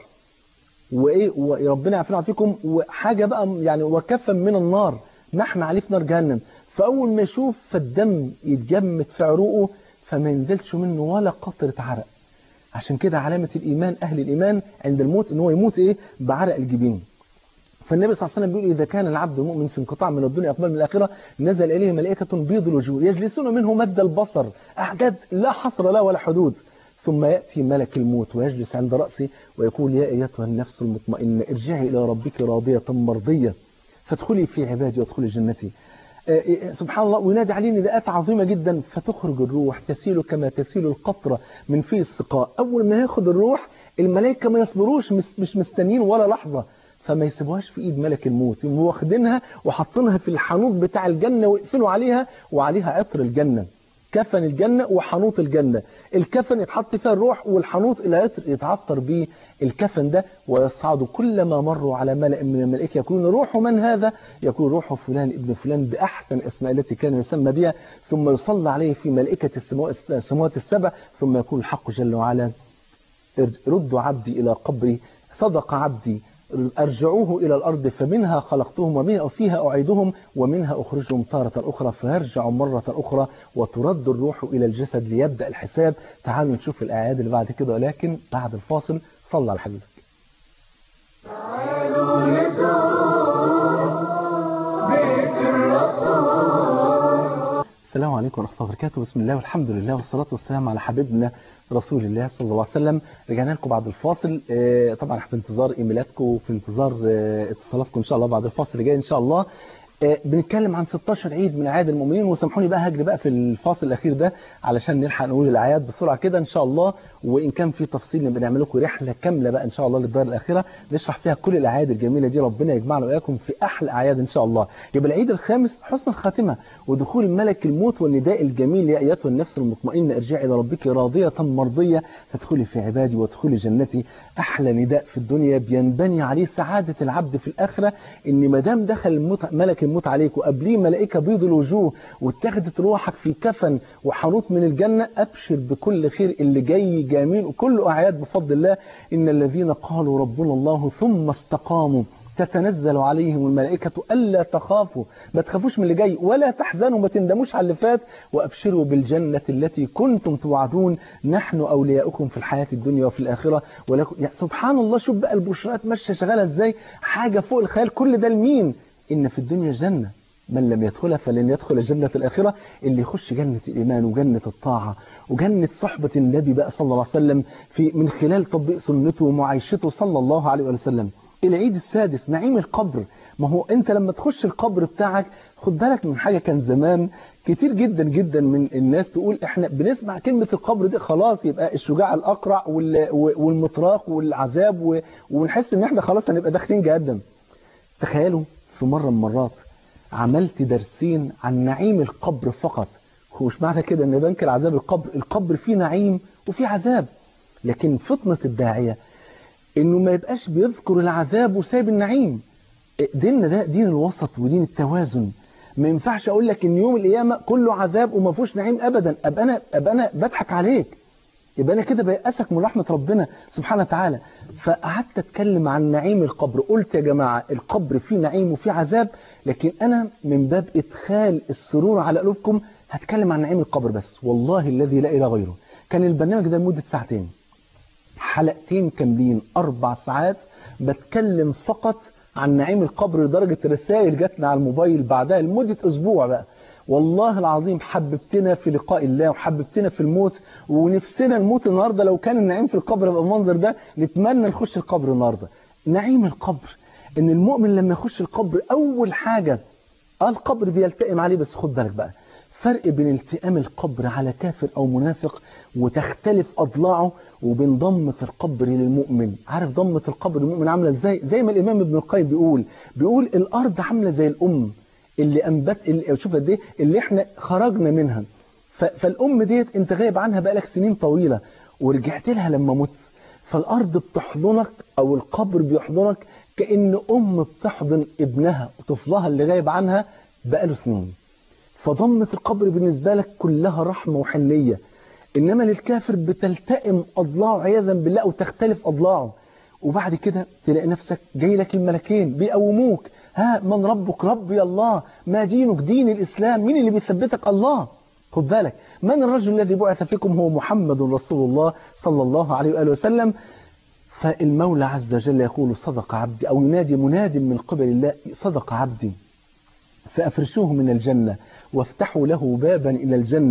وايه وربنا يعافينا ويعافيكم وحاجة بقى يعني وكفا من النار محمى عليه في نار جهنم فاول ما يشوف فالدم يتجمد في عروقه فما ينزلش منه ولا قطرة عرق عشان كده علامة الإيمان أهل الإيمان عند الموت إن هو يموت إيه بعرق الجبين فالنبي صلى الله عليه وسلم بيقول إذا كان العبد المؤمن في انقطاع من الدنيا أقبل من الآخرة نزل إليه ملائكة بيض الوجوه يجلسون منه مد البصر أعداد لا حصر لا ولا حدود ثم يأتي ملك الموت ويجلس عند رأسي ويقول يا أيتها النفس المطمئنة ارجعي إلى ربك راضية مرضية فادخلي في عبادي وادخلي جنتي آه، سبحان الله وينادي عليه نداءات عظيمة جدا فتخرج الروح تسيل كما تسيل القطرة من في السقاء أول ما ياخد الروح الملائكة ما يصبروش مش مش مستنيين ولا لحظة فما يسيبوهاش في ايد ملك الموت يقوموا واخدينها وحاطينها في الحانوت بتاع الجنة ويقفلوا عليها وعليها عطر الجنة كفن الجنة وحنوط الجنة الكفن يتحط فيها الروح والحنوط العطر يتعطر به الكفن ده ويصعد كلما مروا على ملأ من الملائكة يقولون روح من هذا يقول روح فلان ابن فلان بأحسن الأسماء التي كان يسمى بها ثم يصلى عليه في ملائكة السماوات السماوات السبع ثم يقول الحق جل وعلا ردوا عبدي إلى قبري صدق عبدي أرجعوه إلى الأرض فمنها خلقتهم ومنها فيها أعيدهم ومنها أخرجهم تارة أخرى فيرجع مرة أخرى وترد الروح إلى الجسد ليبدأ الحساب تعالوا نشوف الآيات اللي بعد كده ولكن بعد الفاصل صلى على حبيبك تعالوا نزور بيت الرسول السلام عليكم ورحمة الله وبركاته بسم الله والحمد لله والصلاة والسلام على حبيبنا رسول الله صلى الله عليه وسلم رجعنا لكم بعد الفاصل آه، طبعا احنا في انتظار ايميلاتكم وفي انتظار آه، اتصالاتكم ان شاء الله بعد الفاصل اللي جاي ان شاء الله آه، بنتكلم عن 16 عيد من اعياد المؤمنين وسامحوني بقى هجري بقى في الفاصل الاخير ده علشان نلحق نقول الاعياد بسرعه كده ان شاء الله وان كان في تفصيل نبقى نعمل لكم رحله كامله بقى ان شاء الله للدار الاخره نشرح فيها كل الاعياد الجميله دي ربنا يجمعنا واياكم في احلى اعياد ان شاء الله يبقى العيد الخامس حسن الخاتمه ودخول ملك الموت والنداء الجميل يا ايتها النفس المطمئنه ارجعي الى ربك راضيه مرضيه فادخلي في عبادي وادخلي جنتي احلى نداء في الدنيا بينبني عليه سعاده العبد في الاخره ان ما دام دخل الموت ملك الموت عليك وقبليه ملائكه بيض الوجوه واتخذت روحك في كفن وحنوط من الجنه ابشر بكل خير اللي جاي جميل وكله اعياد بفضل الله ان الذين قالوا ربنا الله ثم استقاموا تتنزل عليهم الملائكة ألا تخافوا ما تخافوش من اللي جاي ولا تحزنوا ما تندموش على اللي فات وأبشروا بالجنة التي كنتم توعدون نحن أولياؤكم في الحياة الدنيا وفي الآخرة ولكم يعني سبحان الله شوف بقى البشرات ماشية شغالة إزاي حاجة فوق الخيال كل ده لمين إن في الدنيا جنة من لم يدخلها فلن يدخل جنة الآخرة اللي يخش جنة الإيمان وجنة الطاعة وجنة صحبة النبي بقى صلى الله عليه وسلم في من خلال تطبيق سنته ومعايشته صلى الله عليه وسلم العيد السادس نعيم القبر ما هو انت لما تخش القبر بتاعك خد بالك من حاجة كان زمان كتير جدا جدا من الناس تقول احنا بنسمع كلمة القبر دي خلاص يبقى الشجاع الأقرع وال- والمطراق والعذاب و- ونحس ان احنا خلاص هنبقى داخلين جهنم تخيلوا في مرة من المرات عملت درسين عن نعيم القبر فقط هو مش معنى كده ان بنك العذاب القبر القبر فيه نعيم وفيه عذاب لكن فطنة الداعية انه ما يبقاش بيذكر العذاب وسايب النعيم ديننا ده دين الوسط ودين التوازن ما ينفعش اقول لك ان يوم القيامه كله عذاب وما فيهوش نعيم ابدا ابقى انا ابقى انا بضحك عليك يبقى انا كده بيأسك من رحمه ربنا سبحانه وتعالى فقعدت اتكلم عن نعيم القبر قلت يا جماعه القبر فيه نعيم وفيه عذاب لكن انا من باب ادخال السرور على قلوبكم هتكلم عن نعيم القبر بس والله الذي لا اله غيره كان البرنامج ده لمده ساعتين حلقتين كاملين أربع ساعات بتكلم فقط عن نعيم القبر لدرجة رسائل جاتنا على الموبايل بعدها لمدة أسبوع بقى والله العظيم حببتنا في لقاء الله وحببتنا في الموت ونفسنا نموت النهاردة لو كان النعيم في القبر يبقى المنظر ده نتمنى نخش القبر النهاردة نعيم القبر ان المؤمن لما يخش القبر اول حاجة اه القبر بيلتئم عليه بس خد بالك بقى فرق بين التئام القبر على كافر او منافق وتختلف اضلاعه وبين ضمة القبر للمؤمن عارف ضمة القبر للمؤمن عاملة ازاي زي ما الامام ابن القيم بيقول بيقول الارض عاملة زي الام اللي انبت اللي شوف قد ايه اللي احنا خرجنا منها ف- فالام ديت انت غايب عنها بقالك سنين طويلة ورجعت لها لما مت فالارض بتحضنك او القبر بيحضنك كأن ام بتحضن ابنها وطفلها اللي غايب عنها بقاله سنين فضمة القبر بالنسبة لك كلها رحمة وحنية إنما للكافر بتلتئم أضلاعه عياذا بالله وتختلف أضلاعه وبعد كده تلاقي نفسك جاي لك الملكين بيقوموك ها من ربك ربي الله ما دينك دين الإسلام مين اللي بيثبتك الله خد بالك من الرجل الذي بعث فيكم هو محمد رسول الله صلى الله عليه وآله وسلم فالمولى عز وجل يقول صدق عبدي أو ينادي مناد من قبل الله صدق عبدي فأفرشوه من الجنة وافتحوا له بابا إلى الجنة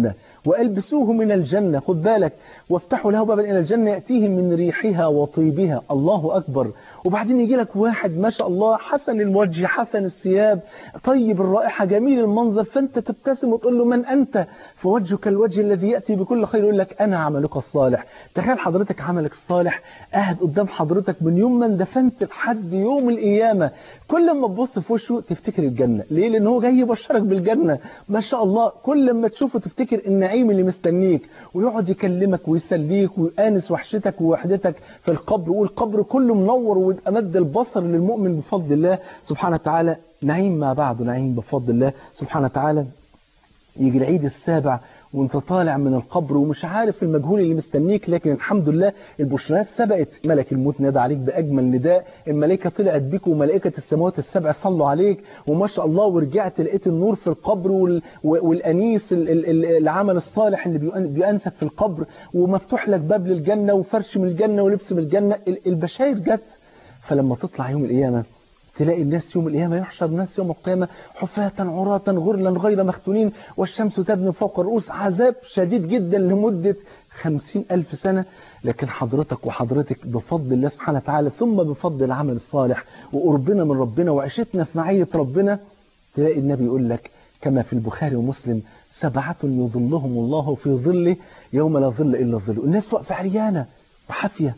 وألبسوه من الجنة خد بالك وافتحوا له بابا إلى الجنة يأتيه من ريحها وطيبها الله أكبر وبعدين يجي لك واحد ما شاء الله حسن الوجه حسن الثياب طيب الرائحة جميل المنظر فأنت تبتسم وتقول له من أنت فوجهك الوجه الذي يأتي بكل خير يقول لك أنا عملك الصالح تخيل حضرتك عملك الصالح قاعد قدام حضرتك من يوم ما اندفنت لحد يوم القيامة كل ما تبص في وشه تفتكر الجنة ليه لأن هو جاي يبشرك بالجنة ما شاء الله كل ما تشوفه تفتكر النعيم اللي مستنيك ويقعد يكلمك ويسليك ويآنس وحشتك ووحدتك في القبر والقبر كله منور ويبقى مد البصر للمؤمن بفضل الله سبحانه وتعالى نعيم ما بعده نعيم بفضل الله سبحانه وتعالى يجي العيد السابع وانت طالع من القبر ومش عارف المجهول اللي مستنيك لكن الحمد لله البشرات سبقت ملك الموت نادى عليك بأجمل نداء الملائكة طلعت بيك وملائكة السماوات السبع صلوا عليك وما شاء الله ورجعت لقيت النور في القبر وال... والأنيس ال- ال- ال- العمل الصالح اللي بيؤن- بيأنسك في القبر ومفتوح لك باب للجنة وفرش من الجنة ولبس من الجنة ال- البشاير جت فلما تطلع يوم القيامة تلاقي الناس يوم القيامة يحشر الناس يوم القيامة حفاة عراة غرلا غير مختونين والشمس تدنو فوق الرؤوس عذاب شديد جدا لمدة خمسين ألف سنة لكن حضرتك وحضرتك بفضل الله سبحانه وتعالى ثم بفضل العمل الصالح وقربنا من ربنا وعشتنا في معية ربنا تلاقي النبي يقول لك كما في البخاري ومسلم سبعة يظلهم الله في ظله يوم لا ظل إلا ظله الناس واقفة عريانة وحافية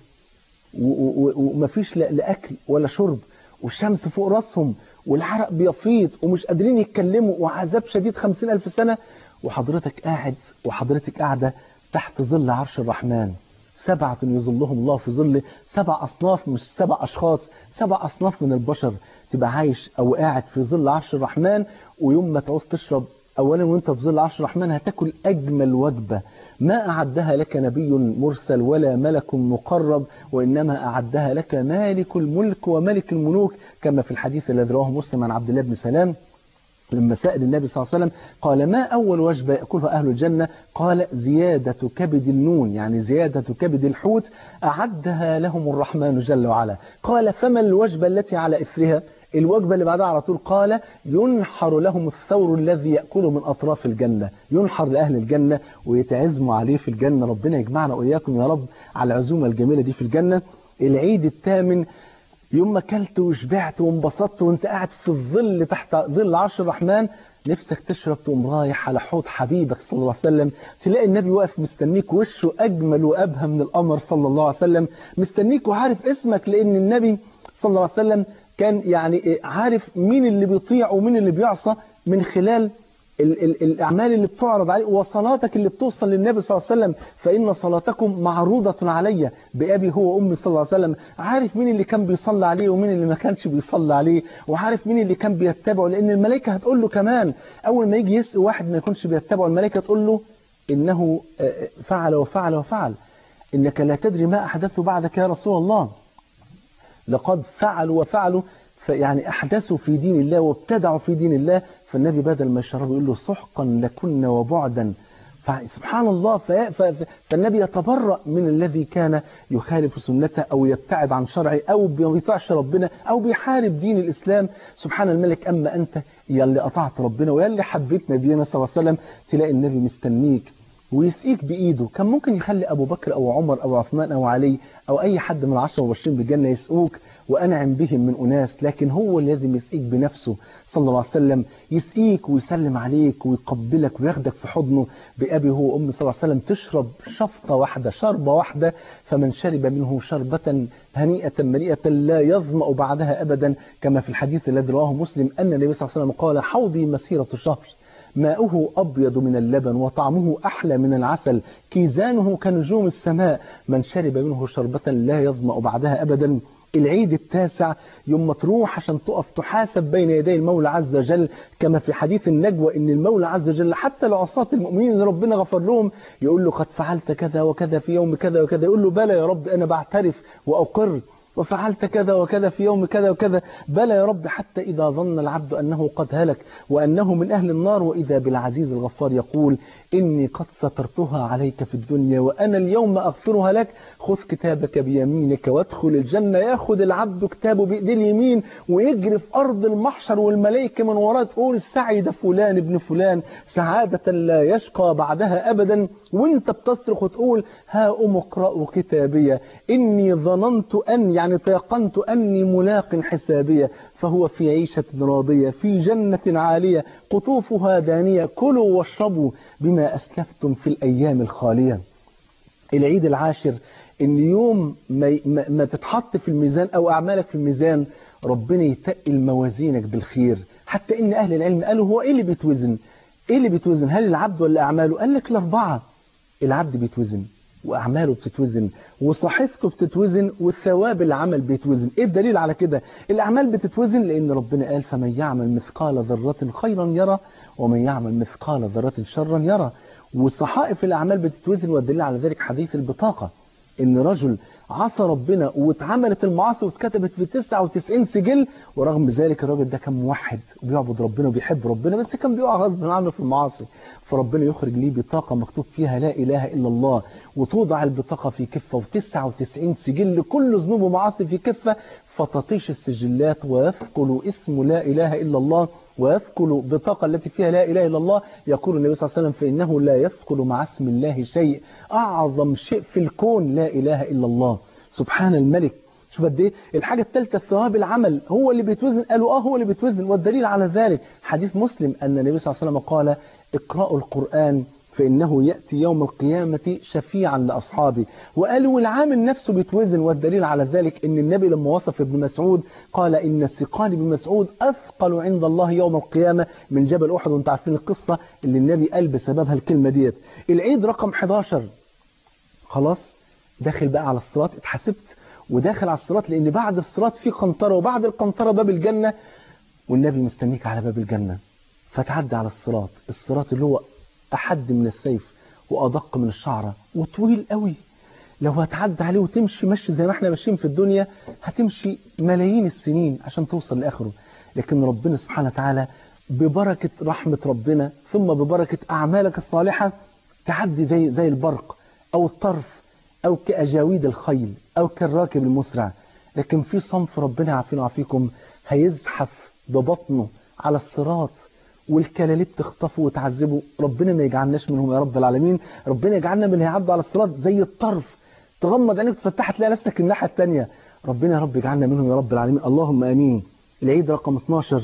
و- و- ومفيش لا لا أكل ولا شرب والشمس فوق راسهم والعرق بيفيض ومش قادرين يتكلموا وعذاب شديد خمسين ألف سنة وحضرتك قاعد وحضرتك قاعدة تحت ظل عرش الرحمن سبعة يظلهم الله في ظله سبع أصناف مش سبع أشخاص سبع أصناف من البشر تبقى عايش أو قاعد في ظل عرش الرحمن ويوم ما تعوز تشرب أولا وانت في ظل عرش الرحمن هتاكل أجمل وجبة ما أعدها لك نبي مرسل ولا ملك مقرب وإنما أعدها لك مالك الملك وملك الملوك كما في الحديث الذي رواه مسلم عن عبد الله بن سلام لما سأل النبي صلى الله عليه وسلم قال ما أول وجبة يأكلها أهل الجنة قال زيادة كبد النون يعني زيادة كبد الحوت أعدها لهم الرحمن جل وعلا قال فما الوجبة التي على إثرها الوجبة اللي بعدها على طول قال ينحر لهم الثور الذي يأكله من أطراف الجنة ينحر لأهل الجنة ويتعزموا عليه في الجنة ربنا يجمعنا وإياكم يا رب على العزومة الجميلة دي في الجنة العيد الثامن يوم ما اكلت وشبعت وانبسطت وانت قاعد في الظل تحت ظل عرش الرحمن نفسك تشرب تقوم رايح على حوض حبيبك صلى الله عليه وسلم تلاقي النبي واقف مستنيك وشه اجمل وابهى من القمر صلى الله عليه وسلم مستنيك وعارف اسمك لان النبي صلى الله عليه وسلم كان يعني عارف مين اللي بيطيع ومين اللي بيعصى من خلال ال ال الأعمال اللي بتعرض عليه وصلاتك اللي بتوصل للنبي صلى الله عليه وسلم فإن صلاتكم معروضة علي بأبي هو وأمي صلى الله عليه وسلم عارف مين اللي كان بيصلي عليه ومين اللي ما كانش بيصلي عليه وعارف مين اللي كان بيتبعه لأن الملائكة هتقول له كمان أول ما يجي يسأل واحد ما يكونش بيتبعه الملائكة تقول له إنه فعل وفعل وفعل إنك لا تدري ما أحدثه بعدك يا رسول الله لقد فعلوا وفعلوا يعني أحدثوا في دين الله وابتدعوا في دين الله فالنبي بدل ما يشربه يقول له سحقا لكن وبعدا فسبحان الله فالنبي يتبرأ من الذي كان يخالف سنته أو يبتعد عن شرعه أو ما بيطيعش ربنا أو بيحارب دين الإسلام سبحان الملك أما أنت يلي قطعت ربنا ويلي حبيت نبينا صلى الله عليه وسلم تلاقي النبي مستنيك ويسقيك بإيده كان ممكن يخلي أبو بكر أو عمر أو عثمان أو علي أو أي حد من العشرة المبشرين بالجنة يسقوك وأنعم بهم من أناس لكن هو اللي لازم يسقيك بنفسه صلى الله عليه وسلم يسقيك ويسلم عليك ويقبلك وياخدك في حضنه بأبي هو وأمي صلى الله عليه وسلم تشرب شفطة واحدة شربة واحدة فمن شرب منه شربة هنيئة مريئة لا يظمأ بعدها أبدا كما في الحديث الذي رواه مسلم أن النبي صلى الله عليه وسلم قال حوضي مسيرة شهر ماؤه أبيض من اللبن وطعمه أحلى من العسل كيزانه كنجوم السماء من شرب منه شربة لا يظمأ بعدها أبدا العيد التاسع يوم ما تروح عشان تقف تحاسب بين يدي المولى عز وجل كما في حديث النجوى ان المولى عز وجل حتى لعصاة المؤمنين اللي ربنا غفر لهم يقول له قد فعلت كذا وكذا في يوم كذا وكذا يقول له بلى يا رب انا بعترف واقر وفعلت كذا وكذا في يوم كذا وكذا بلى يا رب حتى إذا ظن العبد أنه قد هلك وأنه من أهل النار وإذا بالعزيز الغفار يقول إني قد سترتها عليك في الدنيا وأنا اليوم أغفرها لك خذ كتابك بيمينك وادخل الجنة ياخد العبد كتابه بإيديه اليمين ويجري في أرض المحشر والملائكة من وراه تقول سعد فلان ابن فلان سعادة لا يشقى بعدها أبدا وانت بتصرخ وتقول ها أم اقرأوا كتابية إني ظننت أن يعني تيقنت أني ملاق حسابية فهو في عيشة راضية في جنة عالية قطوفها دانية كلوا واشربوا بما أسلفتم في الأيام الخالية العيد العاشر ان يوم ما, ما, ما تتحط في الميزان او اعمالك في الميزان ربنا يتقل موازينك بالخير حتى ان اهل العلم قالوا هو ايه اللي بيتوزن ايه اللي بيتوزن هل العبد ولا اعماله قال لك الاربعه العبد بيتوزن واعماله بتتوزن وصحيفته بتتوزن والثواب العمل بيتوزن ايه الدليل على كده الاعمال بتتوزن لان ربنا قال فمن يعمل مثقال ذره خيرا يرى ومن يعمل مثقال ذره شرا يرى وصحائف الاعمال بتتوزن والدليل على ذلك حديث البطاقه ان رجل عصى ربنا واتعملت المعاصي واتكتبت في 99 سجل ورغم ذلك الراجل ده كان موحد وبيعبد ربنا وبيحب ربنا بس كان بيقع غصب عنه في المعاصي فربنا يخرج ليه بطاقه مكتوب فيها لا اله الا الله وتوضع البطاقه في كفه و99 سجل كل ذنوب ومعاصي في كفه فتطيش السجلات ويثقل اسم لا اله الا الله ويثقل بطاقة التي فيها لا إله إلا الله يقول النبي صلى الله عليه وسلم فإنه لا يثقل مع اسم الله شيء أعظم شيء في الكون لا إله إلا الله سبحان الملك شوف قد ايه الحاجة الثالثة الثواب العمل هو اللي بيتوزن قالوا اه هو اللي بيتوزن والدليل على ذلك حديث مسلم أن النبي صلى الله عليه وسلم قال اقرأوا القرآن فإنه يأتي يوم القيامة شفيعا لأصحابه وقالوا العامل نفسه بيتوزن والدليل على ذلك أن النبي لما وصف ابن مسعود قال إن الثقال ابن مسعود أثقل عند الله يوم القيامة من جبل أحد وانت عارفين القصة اللي النبي قال بسببها الكلمة ديت العيد رقم 11 خلاص داخل بقى على الصراط اتحسبت وداخل على الصراط لأن بعد الصراط في قنطرة وبعد القنطرة باب الجنة والنبي مستنيك على باب الجنة فتعدي على الصراط الصراط اللي هو أحد من السيف وأدق من الشعرة وطويل قوي لو هتعدي عليه وتمشي مشي زي ما احنا ماشيين في الدنيا هتمشي ملايين السنين عشان توصل لآخره لكن ربنا سبحانه وتعالى ببركة رحمة ربنا ثم ببركة أعمالك الصالحة تعدي زي, زي البرق أو الطرف أو كأجاويد الخيل أو كالراكب المسرع لكن في صنف ربنا يعافينا ويعافيكم هيزحف ببطنه على الصراط والكلاليب تخطفه وتعذبه ربنا ما يجعلناش منهم يا رب العالمين ربنا يجعلنا من اللي هيعدوا على الصراط زي الطرف تغمض عينيك تفتح تلاقي نفسك الناحيه الثانيه ربنا يا رب يجعلنا منهم يا رب العالمين اللهم امين العيد رقم 12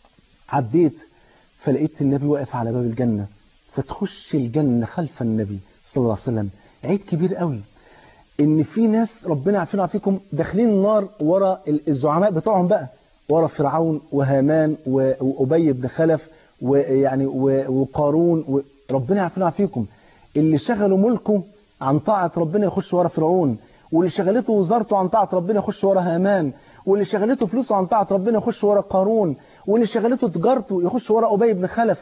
عديت فلقيت النبي واقف على باب الجنه فتخش الجنه خلف النبي صلى الله عليه وسلم عيد كبير قوي ان في ناس ربنا يعافينا ويعافيكم داخلين النار ورا الزعماء بتوعهم بقى ورا فرعون وهامان وابي بن خلف ويعني وقارون ربنا يعافينا ويعافيكم اللي شغلوا ملكه عن طاعة ربنا يخش ورا فرعون واللي شغلته وزارته عن طاعة ربنا يخش ورا هامان واللي شغلته فلوسه عن طاعة ربنا يخش ورا قارون واللي شغلته تجارته يخش ورا أبي بن خلف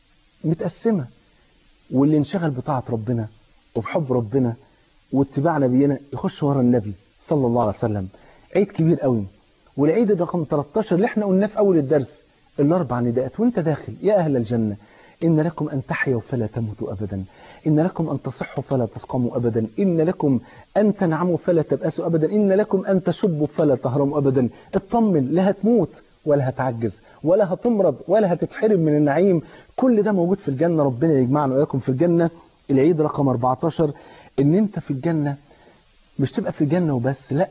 متقسمة واللي انشغل بطاعة ربنا وبحب ربنا واتباع نبينا يخش ورا النبي صلى الله عليه وسلم عيد كبير قوي والعيد الرقم 13 اللي احنا قلناه في أول الدرس الأربع نداءات وانت داخل يا أهل الجنة إن لكم أن تحيوا فلا تموتوا أبدا إن لكم أن تصحوا فلا تسقموا أبدا إن لكم أن تنعموا فلا تبأسوا أبدا إن لكم أن تشبوا فلا تهرموا أبدا اطمن لا هتموت ولا هتعجز ولا هتمرض ولا هتتحرم من النعيم كل ده موجود في الجنة ربنا يجمعنا وإياكم في الجنة العيد رقم 14 إن أنت في الجنة مش تبقى في الجنة وبس لأ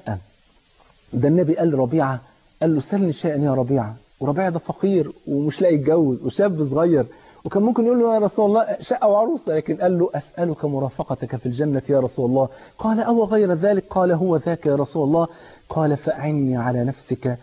ده النبي قال لربيعة قال له سلني شيئا يا ربيعة وربيعة ده فقير ومش لاقي يتجوز وشاب صغير وكان ممكن يقول له يا رسول الله شقة وعروسة لكن قال له أسألك مرافقتك في الجنة يا رسول الله قال أو غير ذلك قال هو ذاك يا رسول الله قال فأعني على نفسك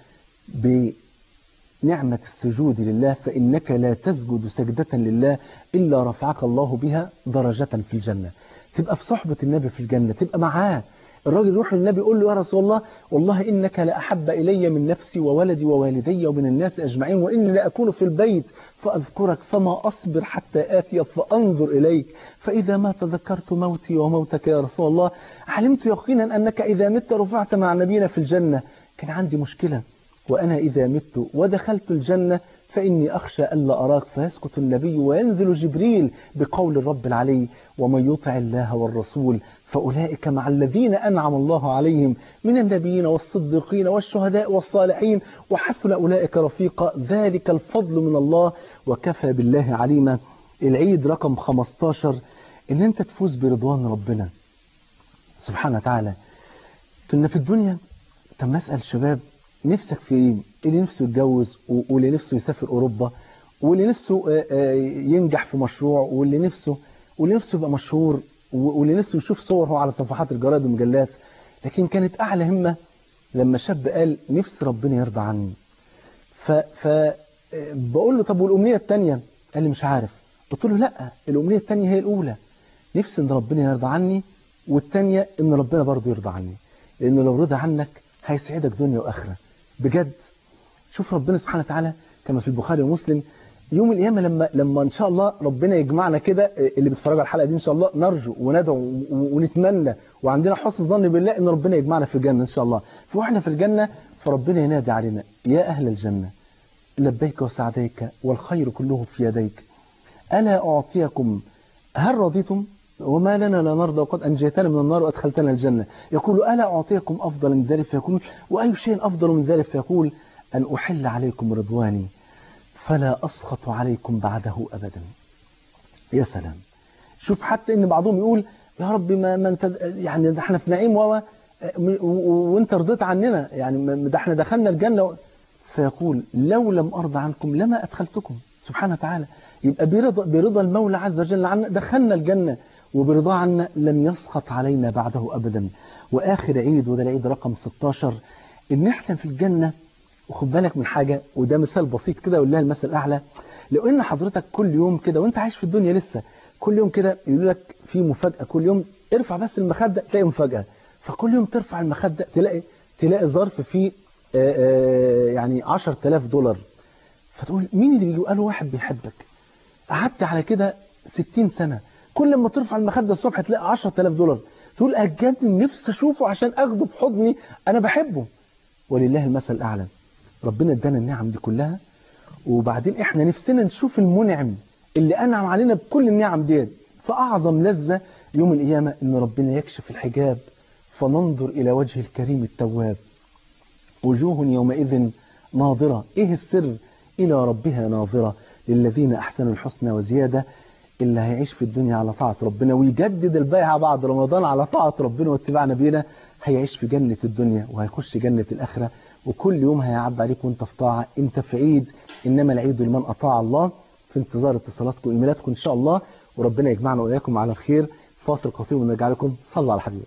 بنعمة السجود لله فإنك لا تسجد سجدة لله إلا رفعك الله بها درجة في الجنة تبقى في صحبة النبي في الجنة تبقى معاه الراجل يروح للنبي يقول له يا رسول الله والله إنك لأحب إلي من نفسي وولدي ووالدي ومن الناس أجمعين وإني لأكون في البيت فأذكرك فما أصبر حتى آتي فأنظر إليك فإذا ما تذكرت موتي وموتك يا رسول الله علمت يقينا أنك إذا مت رفعت مع نبينا في الجنة كان عندي مشكلة وأنا إذا مت ودخلت الجنة فإني أخشى ألا أراك فيسكت النبي وينزل جبريل بقول الرب العلي ومن يطع الله والرسول فأولئك مع الذين أنعم الله عليهم من النبيين والصديقين والشهداء والصالحين وحسن أولئك رفيقا ذلك الفضل من الله وكفى بالله عليما العيد رقم 15 إن أنت تفوز برضوان ربنا سبحانه وتعالى كنا في الدنيا تم نسأل الشباب نفسك في ايه اللي نفسه يتجوز واللي نفسه يسافر اوروبا واللي نفسه ينجح في مشروع واللي نفسه واللي نفسه يبقى مشهور واللي نفسه يشوف صوره على صفحات الجرائد والمجلات لكن كانت اعلى همه لما شاب قال نفسي ربنا يرضى عني ف ف بقول له طب والامنيه الثانيه قال لي مش عارف قلت له لا الامنيه الثانيه هي الاولى نفسي ان ربنا يرضى عني والثانيه ان ربنا برضه يرضى عني لانه لو رضى عنك هيسعدك دنيا واخره بجد شوف ربنا سبحانه وتعالى كما في البخاري ومسلم يوم القيامه لما لما ان شاء الله ربنا يجمعنا كده اللي بيتفرجوا على الحلقه دي ان شاء الله نرجو وندعو ونتمنى وعندنا حسن ظن بالله ان ربنا يجمعنا في الجنه ان شاء الله فاحنا في الجنه فربنا ينادي علينا يا اهل الجنه لبيك وسعديك والخير كله في يديك الا اعطيكم هل رضيتم وما لنا لا نرضى وقد أنجيتنا من النار وأدخلتنا الجنة يقول ألا أعطيكم أفضل من ذلك فيقول وأي شيء أفضل من ذلك فيقول أن أحل عليكم رضواني فلا أسخط عليكم بعده أبدا يا سلام شوف حتى إن بعضهم يقول يا رب ما, ما انت يعني ده احنا في نعيم و وانت رضيت عننا يعني ده احنا دخلنا الجنة فيقول لو لم أرضى عنكم لما أدخلتكم سبحانه وتعالى يبقى برضا, برضا المولى عز وجل عنا دخلنا الجنة وبرضاه عنا لن يسخط علينا بعده أبدا وآخر عيد وده العيد رقم 16 إن احنا في الجنة وخد بالك من حاجة وده مثال بسيط كده ولله المثل الأعلى لو إن حضرتك كل يوم كده وأنت عايش في الدنيا لسه كل يوم كده يقول لك في مفاجأة كل يوم ارفع بس المخدة تلاقي مفاجأة فكل يوم ترفع المخدة تلاقي تلاقي ظرف فيه آآ آآ يعني 10000 دولار فتقول مين اللي بيجي قالوا واحد بيحبك قعدت على كده 60 سنة كل ما ترفع المخدة الصبح تلاقي 10000 دولار تقول أجدني نفسي أشوفه عشان أخده بحضني أنا بحبه ولله المثل الأعلى ربنا ادانا النعم دي كلها وبعدين احنا نفسنا نشوف المنعم اللي أنعم علينا بكل النعم ديت فأعظم لذة يوم القيامة إن ربنا يكشف الحجاب فننظر إلى وجه الكريم التواب وجوه يومئذ ناظرة إيه السر إلى ربها ناظرة للذين أحسنوا الحسنى وزيادة اللي هيعيش في الدنيا على طاعة ربنا ويجدد البيعة بعد رمضان على طاعة ربنا واتباع نبينا هيعيش في جنة الدنيا وهيخش جنة الآخرة وكل يوم هيعدي عليك وانت في طاعة انت في عيد إنما العيد لمن أطاع الله في انتظار اتصالاتكم وإيميلاتكم إن شاء الله وربنا يجمعنا وإياكم على الخير فاصل قصير ونرجع لكم صلوا على حبيبك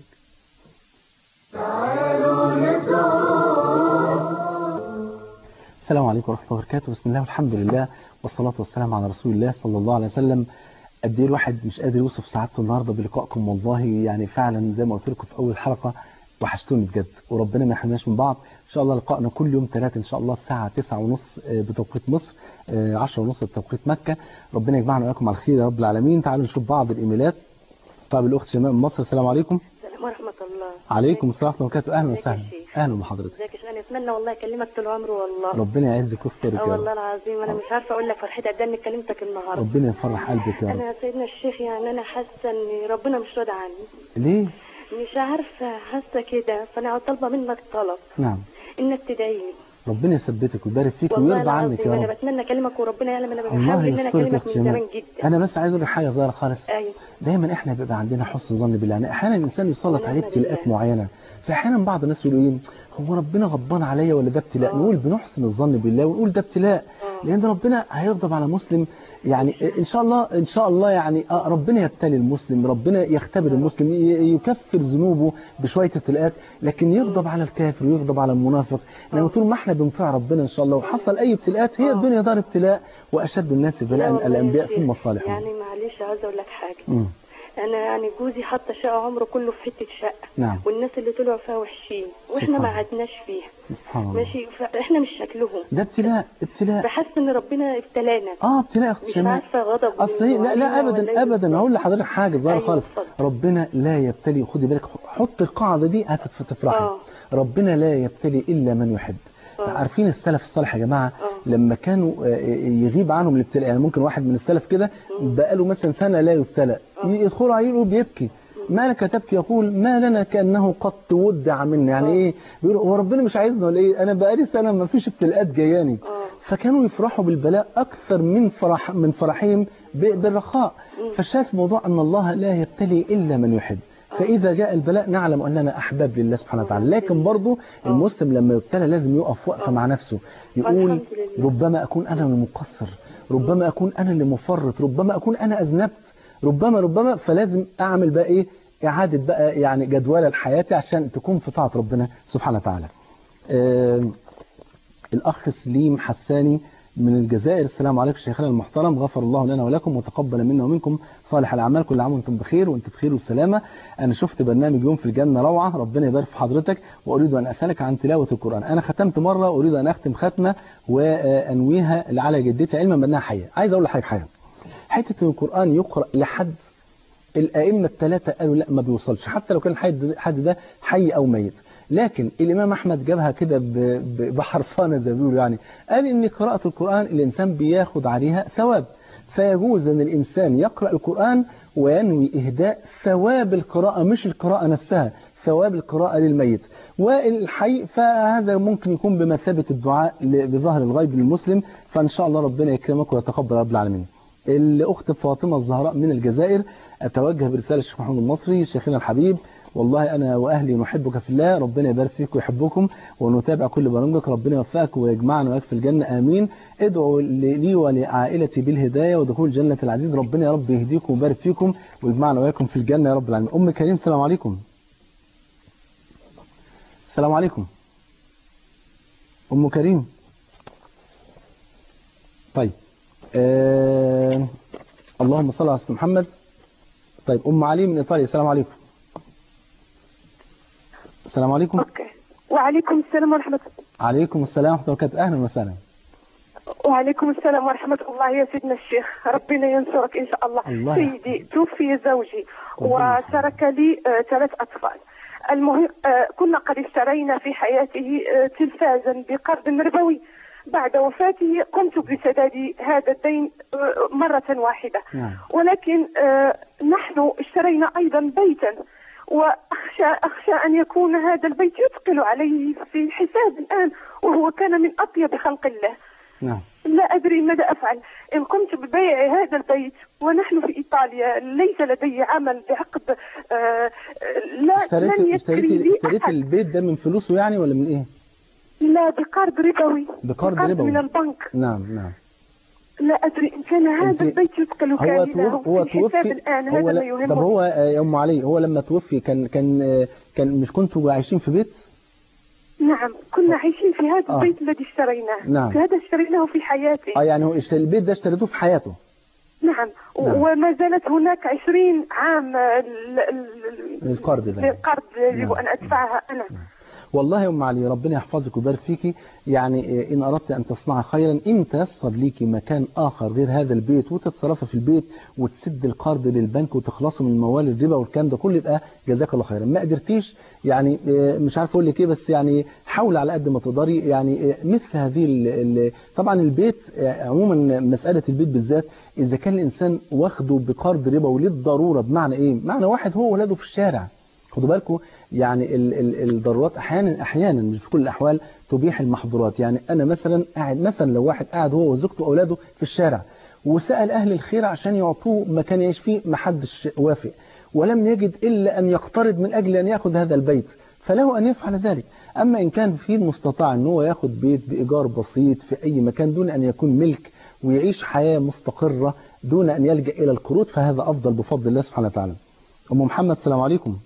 تعالوا نزور السلام عليكم ورحمة الله وبركاته بسم الله والحمد لله والصلاة والسلام على رسول الله صلى الله عليه وسلم قد ايه الواحد مش قادر يوصف سعادته النهارده بلقائكم والله يعني فعلا زي ما قلت لكم في اول حلقه وحشتوني بجد وربنا ما يحرمناش من بعض ان شاء الله لقائنا كل يوم ثلاثة ان شاء الله الساعه 9:30 بتوقيت مصر 10:30 بتوقيت مكه ربنا يجمعنا واياكم على الخير يا رب العالمين تعالوا نشوف بعض الايميلات طيب الاخت شيماء من مصر السلام عليكم السلام ورحمة الله عليكم السلام ورحمه الله وبركاته اهلا ازيك يا وسهلا شيخ؟ اهلا بحضرتك ازيك يا شيخ انا اتمنى والله اكلمك طول عمري والله ربنا يعزك ويسترك اه يا والله رب العظيم انا مش عارفه اقول لك فرحتي قد إيه اني كلمتك النهارده ربنا يفرح قلبك يا انا رب يا سيدنا الشيخ يعني انا حاسه ان ربنا مش راضي عني ليه مش عارفه حاسه كده فانا طالبه منك طلب نعم انك تدعي لي ربنا يثبتك ويبارك فيك والله ويرضى عنك العظيم يا انا رب بتمنى اكلمك وربنا يعلم انا الله بحاول ان انا يسترك يا اكلمك اخت من شيماء زمان جدا انا بس عايز اقول لك حاجه صغيره خالص ايوه دايما احنا بيبقى عندنا حسن ظن بالله يعني احيانا الانسان يسلط ونعم عليه ابتلاءات بالله. معينه فاحيانا بعض الناس يقولوا ايه هو ربنا غضبان عليا ولا ده ابتلاء آه. نقول بنحسن الظن بالله ونقول ده ابتلاء آه. لان ربنا هيغضب على مسلم يعني ان شاء الله ان شاء الله يعني آه، ربنا يبتلي المسلم ربنا يختبر المسلم ي- يكفر ذنوبه بشويه ابتلاءات لكن يغضب على الكافر ويغضب على المنافق لان طول ما احنا بنطيع ربنا ان شاء الله وحصل اي ابتلاءات هي آه. الدنيا دار ابتلاء واشد الناس لا بلاء والله يا الانبياء شيخ، ثم الصالحون يعني معلش عاوزه اقول لك حاجه مم. انا يعني جوزي حط شقه عمره كله في حته شقه نعم والناس اللي طلعوا فيها وحشين واحنا سبحان ما الله. عدناش فيها سبحان الله ماشي فاحنا مش شكلهم ده ابتلاء ابتلاء بحس ان ربنا ابتلانا اه ابتلاء يا اخت مش شيماء عارفه غضب اصل هي- لا لا علينا ولا ابدا إيه ابدا بالظبط. هقول لحضرتك حاجه صغيره أيوة، خالص اتفضل. ربنا لا يبتلي خدي بالك حط القاعده دي هتفرحي آه. ربنا لا يبتلي الا من يحب آه. عارفين السلف الصالح يا جماعه آه. لما كانوا آه، يغيب عنهم الابتلاء يعني ممكن واحد من السلف كده بقاله مثلا سنه لا يبتلى يدخلوا عليه يقولوا بيبكي ما لك تبكي يقول ما لنا كانه قد ودع منا يعني ايه بيقولوا هو ربنا مش عايزنا ولا ايه انا بقالي سنه ما فيش ابتلاءات جاياني آه. فكانوا يفرحوا بالبلاء اكثر من فرح من فرحهم ب- بالرخاء فشاف موضوع ان الله لا يبتلي الا من يحب فاذا جاء البلاء نعلم اننا احباب لله سبحانه وتعالى لكن برضه المسلم لما يبتلى لازم يقف وقفه مع نفسه يقول الحمد لله. ربما اكون انا المقصر ربما اكون انا اللي مفرط ربما اكون انا اذنبت ربما ربما فلازم اعمل بقى ايه اعاده بقى يعني جدول حياتي عشان تكون في طاعه ربنا سبحانه وتعالى آه الأخ سليم حساني من الجزائر السلام عليكم شيخنا المحترم غفر الله لنا ولكم وتقبل منا ومنكم صالح الأعمال كل عام وأنتم بخير وأنت بخير والسلامة أنا شفت برنامج يوم في الجنة روعة ربنا يبارك في حضرتك وأريد أن أسألك عن تلاوة القرآن أنا ختمت مرة وأريد أن أختم ختمة وأنويها على جدتي علما بأنها حية عايز أقول لحضرتك حاجة حتة إن القرآن يقرأ لحد الأئمة الثلاثة قالوا لا ما بيوصلش حتى لو كان الحد حد ده حي أو ميت لكن الإمام أحمد جابها كده ب- ب- بحرفانة زي ما بيقولوا يعني قال إن قراءة القرآن الإنسان بياخد عليها ثواب فيجوز أن الإنسان يقرأ القرآن وينوي إهداء ثواب القراءة مش القراءة نفسها ثواب القراءة للميت والحي فهذا ممكن يكون بمثابة الدعاء ل- بظهر الغيب للمسلم فإن شاء الله ربنا يكرمك ويتقبل رب العالمين الأخت فاطمة الزهراء من الجزائر أتوجه برسالة الشيخ محمود المصري شيخنا الحبيب والله أنا وأهلي نحبك في الله ربنا يبارك فيك ويحبكم ونتابع كل برامجك ربنا يوفقك ويجمعنا وياك في الجنة آمين ادعوا لي ولعائلتي بالهداية ودخول جنة العزيز ربنا يا رب يهديكم ويبارك فيكم ويجمعنا وياكم في الجنة يا رب العالمين أم كريم السلام عليكم السلام عليكم أم كريم طيب آه... اللهم صل على سيدنا محمد طيب أم علي من إيطاليا السلام عليكم السلام عليكم اوكي وعليكم السلام ورحمة عليكم السلام ورحمة الله وبركاته أهلا وسهلا وعليكم السلام ورحمة الله يا سيدنا الشيخ ربنا ينصرك إن شاء الله, الله سيدي توفي زوجي ربنا وترك لي آه، ثلاث أطفال المهم آه، كنا قد اشترينا في حياته آه، تلفازا بقرض ربوي بعد وفاته قمت بسداد هذا الدين آه، مرة واحدة نعم. ولكن آه، نحن اشترينا أيضا بيتا وأخشى أخشى أن يكون هذا البيت يثقل عليه في حساب الآن وهو كان من أطيب خلق الله نعم لا أدري ماذا أفعل إن قمت ببيع هذا البيت ونحن في إيطاليا ليس لدي عمل بعقد آه، لا اشتريت لن يكري اشتريت لي اشتريت أحد البيت ده من فلوسه يعني ولا من إيه؟ لا بقرض ربوي بقرض ربوي. من البنك نعم نعم لا أدري إن كان هذا أنت- البيت يثقل هو كامله توفي هو في الحساب توفي الآن هو هذا ما لا يهمني طب هو آه، يا أم علي هو لما توفي كان كان آه، كان مش كنتوا عايشين في بيت؟ نعم كنا عايشين في هذا آه. البيت الذي اشتريناه نعم. هذا اشتريناه في حياتي اه يعني هو اشتري البيت ده اشتريتوه في حياته نعم نعم. وما زالت هناك عشرين عام آه، ال- ال- القرض ده. للقرض يجب نعم. أن أدفعها أنا والله يا ام علي ربنا يحفظك ويبارك فيكي يعني آه، ان اردت ان تصنعي خيرا ان تيسر ليكي مكان اخر غير هذا البيت وتتصرفي في البيت وتسد القرض للبنك وتخلصي من موال الربا والكلام ده كله يبقى جزاك الله خيرا ما قدرتيش يعني آه، مش عارف اقول لك ايه بس يعني حاول على قد ما تقدري يعني آه، مثل هذه ال- ال- طبعا البيت آه، عموما مساله البيت بالذات اذا كان الانسان واخده بقرض ربا للضروره بمعنى ايه؟ معنى واحد هو ولاده في الشارع خدوا بالكم يعني ال- ال- الضرورات احيانا احيانا مش في كل الاحوال تبيح المحظورات يعني انا مثلا قاعد مثلا لو واحد قاعد هو وزوجته واولاده في الشارع وسال اهل الخير عشان يعطوه مكان يعيش فيه ما حدش وافق ولم يجد الا ان يقترض من اجل ان ياخذ هذا البيت فله ان يفعل ذلك اما ان كان في المستطاع ان هو ياخذ بيت بايجار بسيط في اي مكان دون ان يكون ملك ويعيش حياه مستقره دون ان يلجا الى القروض فهذا افضل بفضل الله سبحانه وتعالى ام محمد السلام عليكم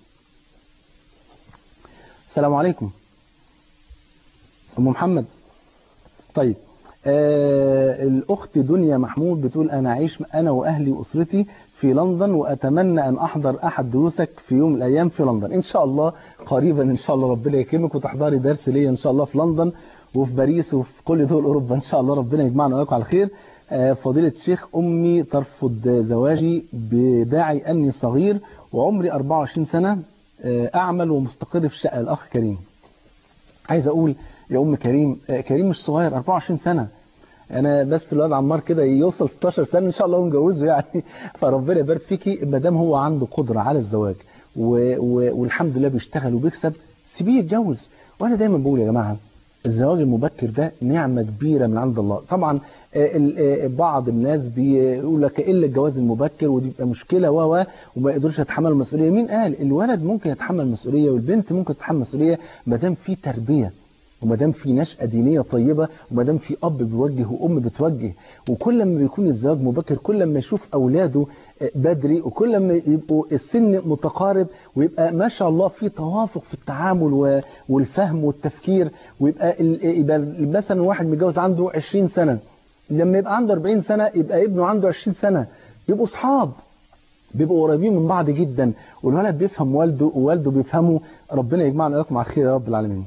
السلام عليكم أم محمد طيب آه الأخت دنيا محمود بتقول أنا أعيش أنا وأهلي وأسرتي في لندن وأتمنى أن أحضر أحد دروسك في يوم من الأيام في لندن إن شاء الله قريبا إن شاء الله ربنا يكرمك وتحضري درس ليا إن شاء الله في لندن وفي باريس وفي كل دول أوروبا إن شاء الله ربنا يجمعنا وإياكم على خير آه فضيلة الشيخ أمي ترفض زواجي بداعي أني صغير وعمري 24 سنة آه أعمل ومستقر في الشقة الأخ كريم عايز أقول يا أم كريم آه كريم مش صغير 24 سنة انا بس الواد عمار كده يوصل 16 سنه ان شاء الله ونجوزه يعني فربنا يبارك فيكي ما دام هو عنده قدره على الزواج و... و... والحمد لله بيشتغل وبيكسب سيبيه يتجوز وانا دايما بقول يا جماعه الزواج المبكر ده نعمة كبيرة من عند الله طبعا بعض الناس بيقول لك إلا الجواز المبكر ودي بيبقى مشكلة و وما يقدرش يتحمل المسؤولية مين قال الولد ممكن يتحمل المسؤولية والبنت ممكن تتحمل المسؤولية ما دام في تربية وما دام في نشأة دينية طيبة وما دام في أب بيوجه وأم بتوجه وكل ما بيكون الزواج مبكر كل ما يشوف أولاده بدري وكل ما يبقوا السن متقارب ويبقى ما شاء الله في توافق في التعامل والفهم والتفكير ويبقى يبقى مثلا واحد متجوز عنده 20 سنة لما يبقى عنده 40 سنة يبقى ابنه عنده 20 سنة يبقوا أصحاب بيبقوا قريبين من بعض جدا والولد بيفهم والده ووالده بيفهمه ربنا يجمعنا وياكم على خير يا رب العالمين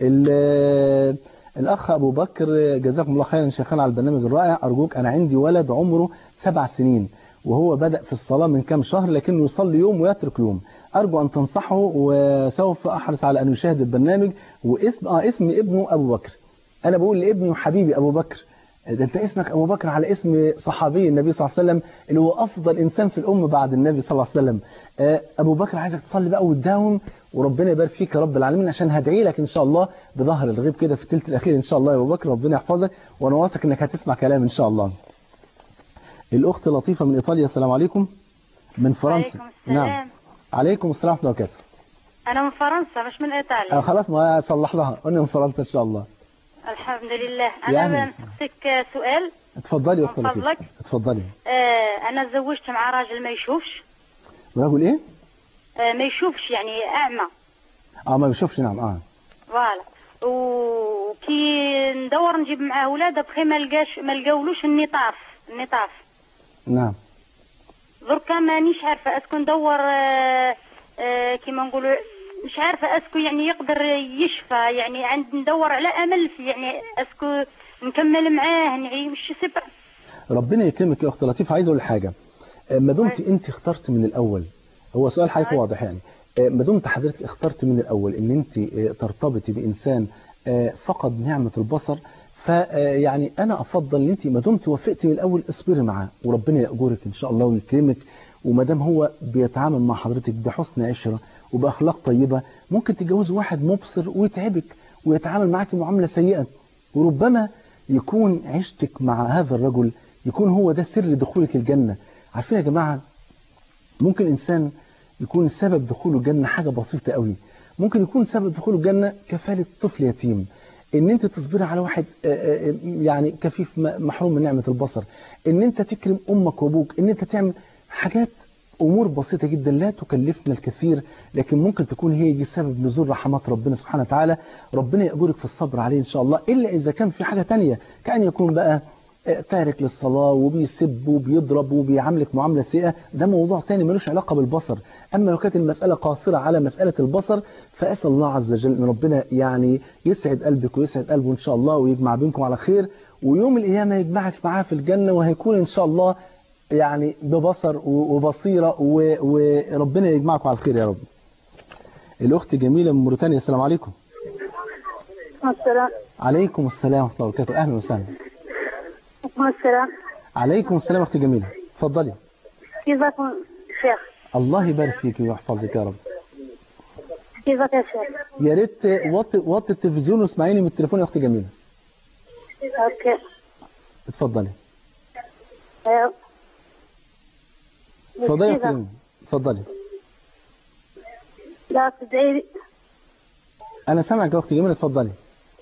الأخ أبو بكر جزاكم الله خيرا شيخنا على البرنامج الرائع أرجوك أنا عندي ولد عمره سبع سنين وهو بدأ في الصلاة من كام شهر لكنه يصلي يوم ويترك يوم أرجو أن تنصحه وسوف أحرص على أن يشاهد البرنامج واسم آه اسم ابنه أبو بكر أنا بقول لابني وحبيبي أبو بكر ده أنت اسمك أبو بكر على اسم صحابي النبي صلى الله عليه وسلم اللي هو أفضل إنسان في الأمة بعد النبي صلى الله عليه وسلم أبو بكر عايزك تصلي بقى وتداوم وربنا يبارك فيك يا رب العالمين عشان هدعي لك إن شاء الله بظهر الغيب كده في الثلث الأخير إن شاء الله يا أبو بكر ربنا يحفظك وأنا واثق إنك هتسمع كلام إن شاء الله الأخت لطيفة من إيطاليا السلام عليكم من فرنسا عليكم السلام. نعم عليكم السلام ورحمة الله وبركاته أنا من فرنسا مش من آه إيطاليا خلاص ما أصلح لها أنا من فرنسا إن شاء الله الحمد لله يعني أنا بنسألك سؤال اتفضلي يا أخت من لطيفة فضلك. اتفضلي آه أنا تزوجت مع راجل ما يشوفش رجل إيه؟ آه ما يشوفش يعني أعمى اه ما بيشوفش نعم اه فوالا وكي ندور نجيب معاه ولادة بخي ما لقاش ما لقاولوش النطاف النطاف نعم دركا مانيش عارفة اسكو ندور آه آه كيما نقولوا مش عارفة اسكو يعني يقدر يشفى يعني عند ندور على امل في يعني اسكو نكمل معاه نعي مش سبع ربنا يكرمك يا اخت لطيفه عايز اقول حاجه آه، ما دمت انت اخترت من الاول هو سؤال حضرتك واضح يعني آه، ما دمت حضرتك اخترت من الاول ان انت آه، ترتبطي بانسان آه، فقد نعمه البصر فيعني انا افضل ان انت ما دمت وافقتي من الاول اصبري معاه وربنا ياجرك ان شاء الله ويكرمك وما دام هو بيتعامل مع حضرتك بحسن عشره وباخلاق طيبه ممكن تتجوز واحد مبصر ويتعبك ويتعامل معك معامله سيئه وربما يكون عشتك مع هذا الرجل يكون هو ده سر دخولك الجنة عارفين يا جماعة ممكن إنسان يكون سبب دخوله الجنة حاجة بسيطة قوي ممكن يكون سبب دخوله الجنة كفالة طفل يتيم ان انت تصبري على واحد آه، آه، يعني كفيف م- محروم من نعمة البصر ان انت تكرم امك وابوك ان انت تعمل حاجات امور بسيطة جدا لا تكلفنا الكثير لكن ممكن تكون هي دي سبب نزول رحمات ربنا سبحانه وتعالى ربنا يأجرك في الصبر عليه ان شاء الله الا اذا كان في حاجة تانية كأن يكون بقى آه، تارك للصلاة وبيسب وبيضرب وبيعاملك معاملة سيئة ده موضوع تاني ملوش علاقة بالبصر أما لو كانت المسألة قاصرة على مسألة البصر فأسأل الله عز وجل أن ربنا يعني يسعد قلبك ويسعد قلبه إن شاء الله ويجمع بينكم على خير ويوم القيامة يجمعك معاه في الجنة وهيكون إن شاء الله يعني ببصر و- وبصيرة و- وربنا يجمعكم على الخير يا رب الأخت جميلة من موريتانيا السلام عليكم السلام عليكم السلام ورحمة الله وبركاته أهلا وسهلا السلام عليكم السلام أختي جميلة اتفضلي كيفكم شيخ الله يبارك فيك ويحفظك يا رب كيفك يا شيخ يا ريت وطي وطي التلفزيون واسمعيني من التليفون يا اختي جميله اوكي اتفضلي ايوه اتفضلي يا اختي كيفك؟ جميله اتفضلي لا تدعي لي انا سامعك يا اختي جميله اتفضلي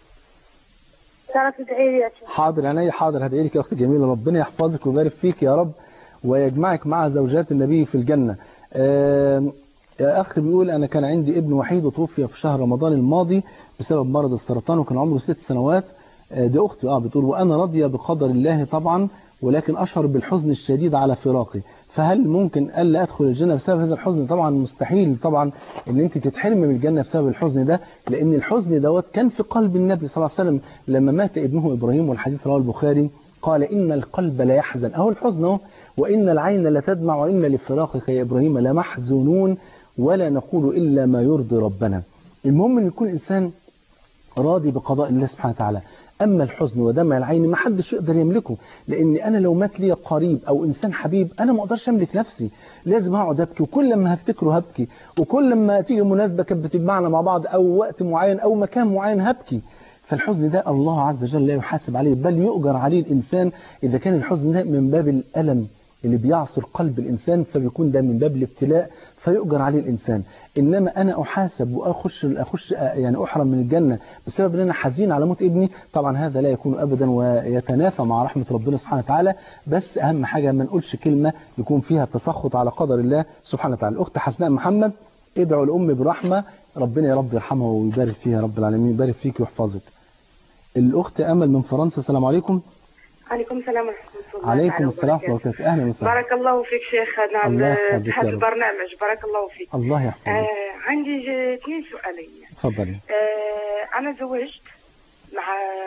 لا تدعي لي يا شيخ حاضر عينيا حاضر هدعي لك يا اختي جميله ربنا يحفظك ويبارك فيك يا رب ويجمعك مع زوجات النبي في الجنه آم، يا اخ بيقول انا كان عندي ابن وحيد وتوفي في شهر رمضان الماضي بسبب مرض السرطان وكان عمره ست سنوات آه، دي اختي اه بتقول وانا راضيه بقدر الله طبعا ولكن اشعر بالحزن الشديد على فراقي فهل ممكن الا ادخل الجنه بسبب هذا الحزن طبعا مستحيل طبعا ان انت تتحرمي من الجنه بسبب الحزن ده لان الحزن دوت كان في قلب النبي صلى الله عليه وسلم لما مات ابنه ابراهيم والحديث رواه البخاري قال ان القلب لا يحزن اهو الحزن اهو وان العين لتدمع وان لفراقك يا ابراهيم لمحزونون ولا نقول الا ما يرضي ربنا المهم ان يكون الانسان راضي بقضاء الله سبحانه وتعالى أما الحزن ودمع العين ما حدش يقدر يملكه لأن أنا لو مات لي قريب أو إنسان حبيب أنا ما أقدرش أملك نفسي لازم أقعد أبكي وكل ما هفتكره هبكي وكل ما تيجي مناسبة كانت بتجمعنا مع بعض أو وقت معين أو مكان معين هبكي فالحزن ده الله عز وجل لا يحاسب عليه بل يؤجر عليه الإنسان إذا كان الحزن ده من باب الألم اللي بيعصر قلب الإنسان فبيكون ده من باب الابتلاء فيؤجر عليه الإنسان إنما أنا أحاسب وأخش أخش يعني أحرم من الجنة بسبب أن أنا حزين على موت ابني طبعا هذا لا يكون أبدا ويتنافى مع رحمة ربنا سبحانه وتعالى بس أهم حاجة ما نقولش كلمة يكون فيها تسخط على قدر الله سبحانه وتعالى الأخت حسناء محمد ادعوا الأم برحمة ربنا يا رب يرحمها ويبارك فيها يا رب العالمين يبارك فيك ويحفظك الأخت أمل من فرنسا السلام عليكم عليكم السلام ورحمة الله عليكم تعالى السلام ورحمة وبركاته. الله وبركاته أهلا وسهلا بارك الله فيك شيخ نعم الله يحفظك في يا هذا رب. البرنامج بارك الله فيك الله يحفظك آه عندي ج- اثنين سؤالين تفضلي آه أنا زوجت مع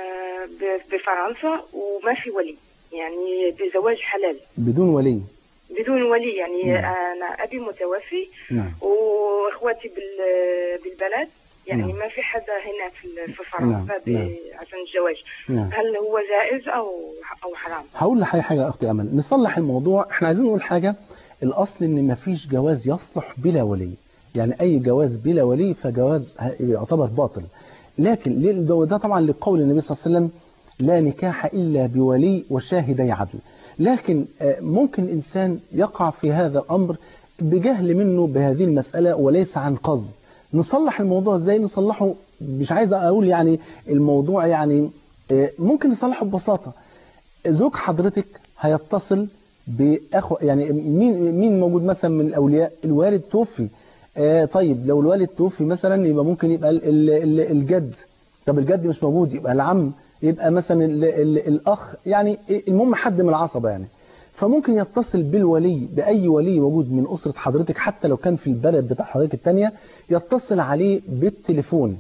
ب- بفرنسا وما في ولي يعني بزواج حلال بدون ولي بدون ولي يعني نعم. أنا أبي متوفي نعم وإخواتي بال- بالبلد يعني نعم. ما في حدا هنا في في نعم، فرنسا ب- نعم. عشان الزواج نعم هل هو جائز أو أو حرام؟ هقول لحضرتك حاجة يا أختي أمل نصلح الموضوع احنا عايزين نقول حاجة الأصل إن مفيش جواز يصلح بلا ولي يعني أي جواز بلا ولي فجواز ه- يعتبر باطل لكن ليه- ده ده طبعا لقول النبي صلى الله عليه وسلم لا نكاح إلا بولي وشاهدي عدل لكن آه، ممكن الإنسان يقع في هذا الأمر بجهل منه بهذه المسألة وليس عن قصد نصلح الموضوع ازاي نصلحه مش عايز اقول يعني الموضوع يعني آه، ممكن نصلحه ببساطة زوج حضرتك هيتصل باخو يعني مين مين موجود مثلا من الاولياء الوالد توفي آه طيب لو الوالد توفي مثلا يبقى ممكن يبقى ال ال ال الجد طب الجد مش موجود يبقى العم يبقى مثلا ال ال الاخ يعني المهم حد من العصبه يعني فممكن يتصل بالولي باي ولي موجود من اسره حضرتك حتى لو كان في البلد بتاع حضرتك الثانيه يتصل عليه بالتليفون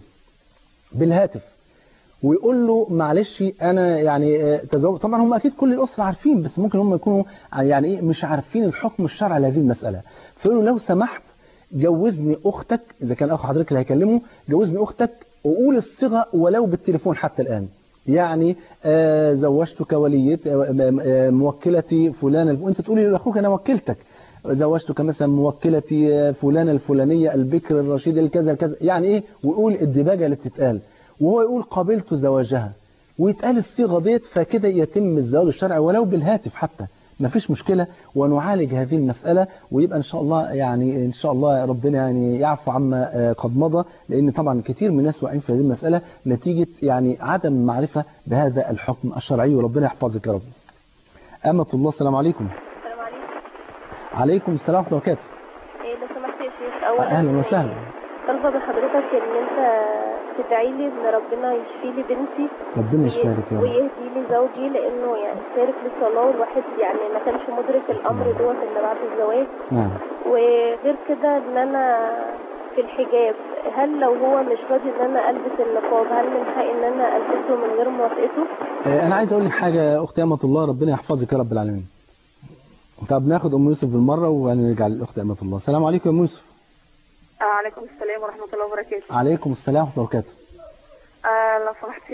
بالهاتف ويقول له معلش انا يعني آه، تزوج طبعا هم اكيد كل الاسره عارفين بس ممكن هم يكونوا يعني ايه مش عارفين الحكم الشرعي لهذه المساله فيقول له لو سمحت جوزني اختك اذا كان اخو حضرتك اللي هيكلمه جوزني اختك وقول الصيغه ولو بالتليفون حتى الان يعني آه زوجتك ولية آه، آه، موكلتي فلان وانت تقولي لاخوك انا وكلتك زوجتك مثلا موكلتي آه، فلانة الفلانية البكر الرشيد الكذا الكذا يعني ايه ويقول الدباجة اللي بتتقال وهو يقول قبلت زواجها ويتقال الصيغة ديت فكده يتم الزواج الشرعي ولو بالهاتف حتى ما فيش مشكلة ونعالج هذه المسألة ويبقى إن شاء الله يعني إن شاء الله ربنا يعني يعفو عما آه، قد مضى لأن طبعا كثير من الناس واقعين في هذه المسألة نتيجة يعني عدم المعرفة بهذا الحكم الشرعي وربنا يحفظك يا رب أمة الله السلام عليكم السلام عليكم عليكم السلام ورحمة الله وبركاته إيه لو سمحت يا شيخ اولا أهلا وسهلا طالبه من حضرتك ان انت تدعي لي ان ربنا يشفي لي بنتي ربنا يشفيك يا رب ويهدي لي زوجي لانه يعني تارك للصلاه والواحد يعني ما كانش مدرك الامر دوت الا بعد الزواج نعم وغير كده ان انا في الحجاب هل لو هو مش راضي ان انا البس النقاب هل من حقي ان انا البسه من غير موافقته؟ آه، أنا عايز أقول لك حاجة يا أختي أمة الله ربنا يحفظك يا رب العالمين طب ناخد أم يوسف بالمرة ونرجع للأخت أمة الله السلام عليكم يا أم يوسف آه عليكم السلام ورحمة الله وبركاته عليكم السلام ورحمة الله وبركاته آه لو سمحتي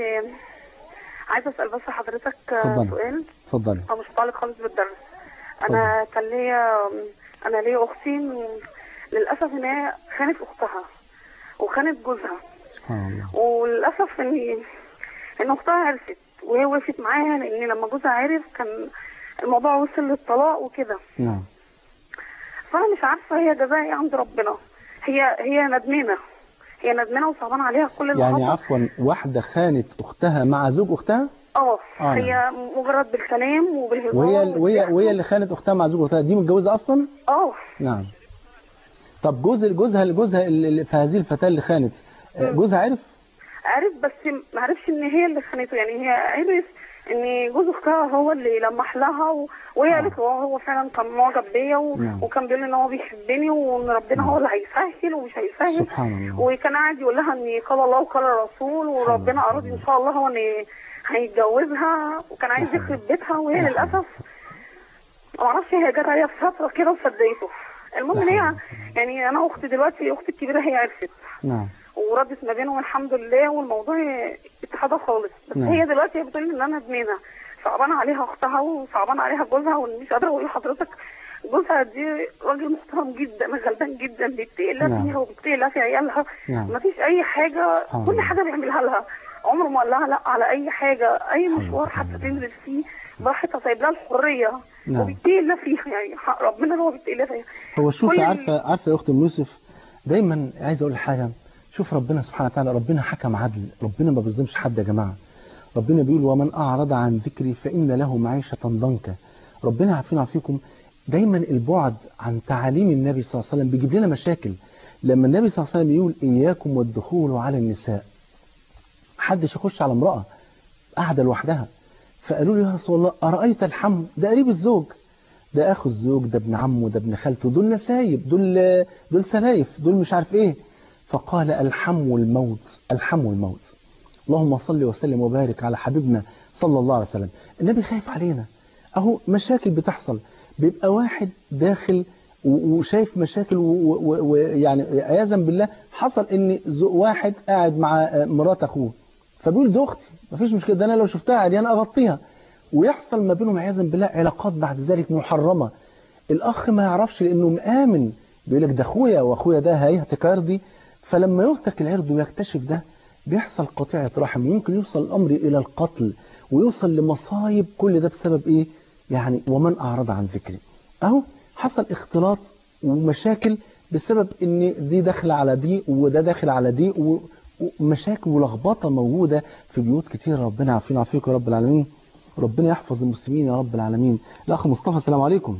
عايزة أسأل بس حضرتك آه، اتفضلي. سؤال اتفضلي هو مش متعلق خالص بالدرس أنا كان ليا أنا ليا أختي م- للأسف إن هي خانت أختها وخانت جوزها سبحان الله وللأسف إن إن أختها عرفت وهي وقفت معاها لأن لما جوزها عرف كان الموضوع وصل للطلاق وكده نعم فأنا مش عارفة هي جزاها إيه عند ربنا هي هي ندمانة هي ندمانة وصعبان عليها كل اللي يعني حصل عفوا واحدة خانت أختها مع زوج أختها اه آه، هي مجرد بالكلام وبالهزار وهي وهي والضحك. وهي اللي خانت أختها مع زوج أختها دي متجوزة أصلا اه نعم طب جوز جوزها جوزها اللي في هذه الفتاة اللي خانت آه، جوزها عرف عرف بس ما عرفش ان هي اللي خانته يعني هي عرف ان جوز اختها هو اللي لمح لها و... وهي قالت هو هو فعلا كان معجب بيا و... نعم. وكان بيقول لي ان هو بيحبني وان ربنا هو اللي هيسهل ومش هيسهل سبحان الله وكان قاعد يقول لها ان قال الله وقال الرسول وربنا اراد ان شاء الله هو ان هيتجوزها وكان عايز يخرب بيتها وهي للاسف ما اعرفش هي جت عليها في فتره كده وصدقته المهم ان هي يعني انا اختي دلوقتي اختي الكبيره هي عرفت نعم وردت ما بينهم الحمد لله والموضوع اتحاد خالص بس نعم. هي دلوقتي هي بتقول لي ان انا ابننا صعبان عليها اختها وصعبان عليها جوزها ومش قادره اقول لحضرتك جوزها دي راجل محترم جدا غلبان جدا بيتقي الله نعم. فيها وبيتقي الله في عيالها نعم. ما فيش اي حاجه سبحان كل الله. حاجه بيعملها لها عمره ما قال لها لا على اي حاجه اي مشوار حتى تنزل فيه براحتها سايب لها الحريه نعم. وبيتقي الله فيها يعني حق ربنا اللي هو بيتقي الله فيها هو شوف كل ال- عارفه عارفه يا اخت ام يوسف دايما عايز اقول حاجه شوف ربنا سبحانه وتعالى ربنا حكم عدل ربنا ما بيظلمش حد يا جماعه ربنا بيقول ومن اعرض عن ذكري فان له معيشه ضنكا ربنا عارفين فيكم دايما البعد عن تعاليم النبي صلى الله عليه وسلم بيجيب لنا مشاكل لما النبي صلى الله عليه وسلم يقول اياكم والدخول على النساء محدش يخش على امراه قاعده لوحدها فقالوا له يا رسول الله ارايت الحم ده قريب الزوج ده اخو الزوج ده ابن عمه ده ابن خالته دول نسايب دول دول سلايف دول مش عارف ايه فقال الحم الموت الحم الموت اللهم صل وسلم وبارك على حبيبنا صلى الله عليه وسلم النبي خايف علينا اهو مشاكل بتحصل بيبقى واحد داخل و- وشايف مشاكل ويعني عياذا بالله حصل ان زو- واحد قاعد مع آه، مرات اخوه فبيقول دي اختي مفيش مشكله ده انا لو شفتها عريانه اغطيها ويحصل ما بينهم عياذا بالله علاقات بعد ذلك محرمه الاخ ما يعرفش لانه مآمن بيقول لك ده اخويا واخويا ده هيهتك عرضي فلما يهتك العرض ويكتشف ده بيحصل قطيعه رحم وممكن يوصل الامر الى القتل ويوصل لمصايب كل ده بسبب ايه يعني ومن اعرض عن ذكري اهو حصل اختلاط ومشاكل بسبب ان دي داخله على دي وده داخل على دي و- ومشاكل ولخبطه موجوده في بيوت كتير ربنا يعافينا ويعافيكم يا رب العالمين ربنا يحفظ المسلمين يا رب العالمين الاخ مصطفى السلام عليكم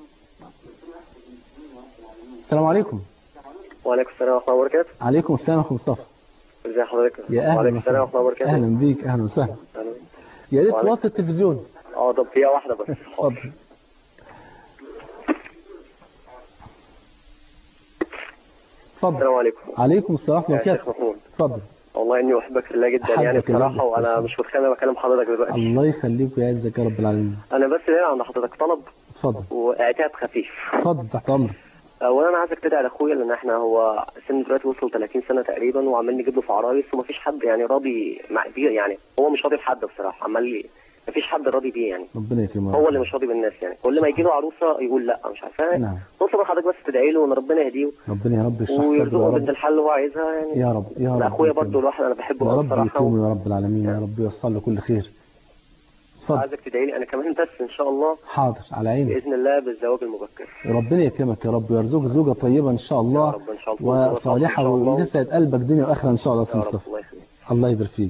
السلام عليكم وعليكم السلام ورحمة الله وبركاته عليكم السلام اخ مصطفى ازي حضرتك يا اهلا وعليكم السلام ورحمة الله وسهلا وبركاته اهلا بيك اهلا وسهلا أهلا. يا ريت وعليكم. توطي التلفزيون اه طب دقيقة واحدة بس اتفضل اتفضل السلام عليكم عليكم السلام ورحمه يا الله شيخ وبركاته محمود اتفضل والله اني احبك في الله جدا يعني أحبك الله. بصراحة وانا مش متخيل انا بكلم حضرتك دلوقتي الله يخليك ويعزك يا رب العالمين انا بس ليا عند حضرتك طلب اتفضل واعتاب خفيف اتفضل تحت امرك اولا انا عايزك تدعي لاخويا لان احنا هو سن دلوقتي وصل 30 سنه تقريبا وعمال نجيب له في عرايس ومفيش حد يعني راضي مع بيه يعني هو مش راضي بحد بصراحه عمال ي- مفيش حد راضي بيه يعني ربنا يكرمك هو اللي مش راضي بالناس يعني كل ما يجي له عروسه يقول لا مش عارفه نعم توصل حضرتك بس تدعي له وان ربنا يهديه ربنا يا رب يشرح صدره ويرزقه يا بنت رب الحل اللي هو عايزها يعني يا رب يا رب اخويا يكرمك. برضه الواحد انا بحبه يا قوي رب بصراحه يكرمه يا رب العالمين يا رب يوصل له كل خير اتفضل عايزك تدعي لي انا كمان بس ان شاء الله حاضر على عيني باذن الله بالزواج المبكر ربنا يكرمك يا رب ويرزقك زوجة طيبة إن شاء يا الله رب ان شاء الله وصالحة إن شاء الله. ويسعد قلبك دنيا وآخرة إن شاء الله يا يا أستاذ رب مصطفى الله يخليك الله يبارك فيك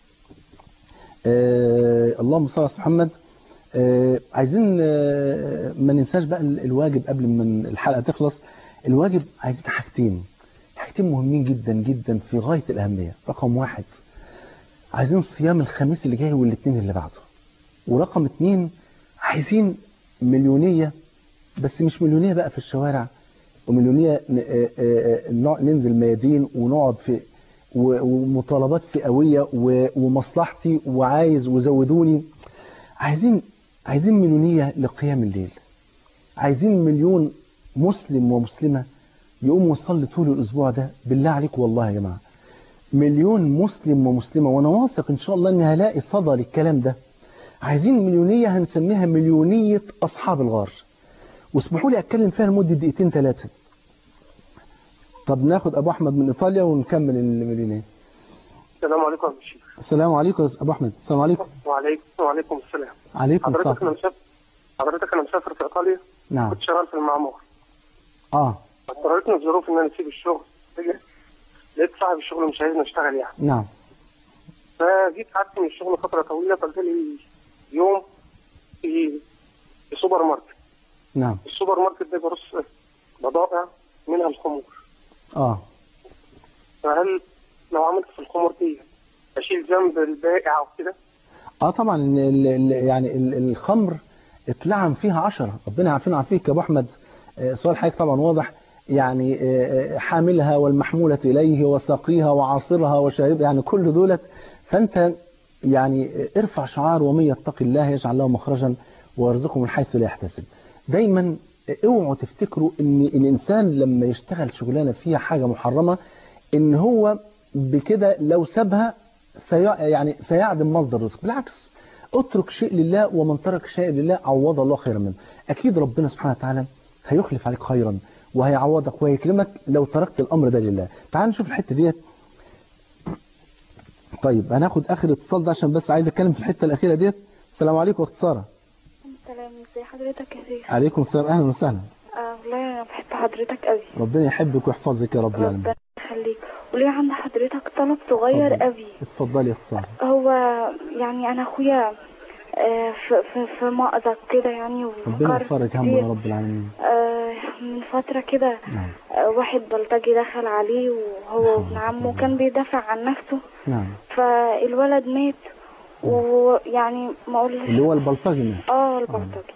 آه اللهم صل على سيدنا محمد آه عايزين آه ما ننساش بقى ال- الواجب قبل ما الحلقة تخلص الواجب عايزين حاجتين حاجتين مهمين جدا جدا في غاية الأهمية رقم واحد عايزين صيام الخميس اللي جاي والاثنين اللي بعده ورقم اتنين عايزين مليونية بس مش مليونية بقى في الشوارع ومليونية ن- آه، آه، نوع- ننزل ميادين ونقعد في و- ومطالبات فئوية و- ومصلحتي وعايز وزودوني عايزين عايزين مليونية لقيام الليل عايزين مليون مسلم ومسلمة يقوم يصلي طول الأسبوع ده بالله عليك والله يا جماعة مليون مسلم ومسلمة وأنا واثق إن شاء الله إني هلاقي صدى للكلام ده عايزين مليونية هنسميها مليونية أصحاب الغار واسمحوا لي أتكلم فيها لمدة دقيقتين ثلاثة طب ناخد أبو أحمد من إيطاليا ونكمل المليونية السلام عليكم يا شيخ السلام عليكم يا أبو أحمد السلام عليكم وعليكم وعليكم السلام عليكم حضرتك السلام انا مسافر حضرتك انا مسافر في ايطاليا نعم كنت شغال في المعمور آه اضطريتني الظروف ان انا اسيب الشغل لقيت صاحب الشغل مش عايزني اشتغل يعني نعم فجيت قعدت من الشغل فتره طويله قلت لي يوم في في سوبر ماركت نعم السوبر ماركت ده برص بضائع منها الخمور آه فهل لو عملت في الخمور دي اشيل ذنب البائع وكده اه طبعا ال- ال- ال- يعني ال- الخمر اتلعن فيها عشرة ربنا يعافينا ويعافيك يا ابو احمد آه، سؤال حضرتك طبعا واضح يعني آه، آه، حاملها والمحمولة إليه وساقيها وعاصرها وشاربها يعني كل دولت فأنت يعني آه، ارفع شعار ومن يتق الله يجعل له مخرجا ويرزقه من حيث لا يحتسب دايما آه، اوعوا تفتكروا ان الانسان لما يشتغل شغلانه فيها حاجه محرمه ان هو بكده لو سابها سي يعني سيعدم مصدر الرزق بالعكس اترك شيء لله ومن ترك شيء لله عوض الله خيرا منه اكيد ربنا سبحانه وتعالى هيخلف عليك خيرا وهيعوضك وهيكرمك لو تركت الامر ده لله تعال نشوف الحته ديت طيب هناخد اخر اتصال ده عشان بس عايز اتكلم في الحته الاخيره ديت السلام عليكم اخت ساره سلام ازي حضرتك يا شيخ عليكم السلام اهلا وسهلا آه والله انا بحب حضرتك قوي ربنا يحبك ويحفظك يا رب العالمين ربنا يخليك وليه عند حضرتك طلب صغير اتفضل. قوي اتفضلي يا اخت ساره هو يعني انا اخويا آه في في في مأزق كده يعني ربنا وفكر يغفرك همه يا رب العالمين آه من فترة كده نعم آه واحد بلطجي دخل عليه وهو وابن عمه كان بيدافع عن نفسه نعم فالولد مات ويعني ما اقولش اللي هو البلطجي ده. اه البلطجي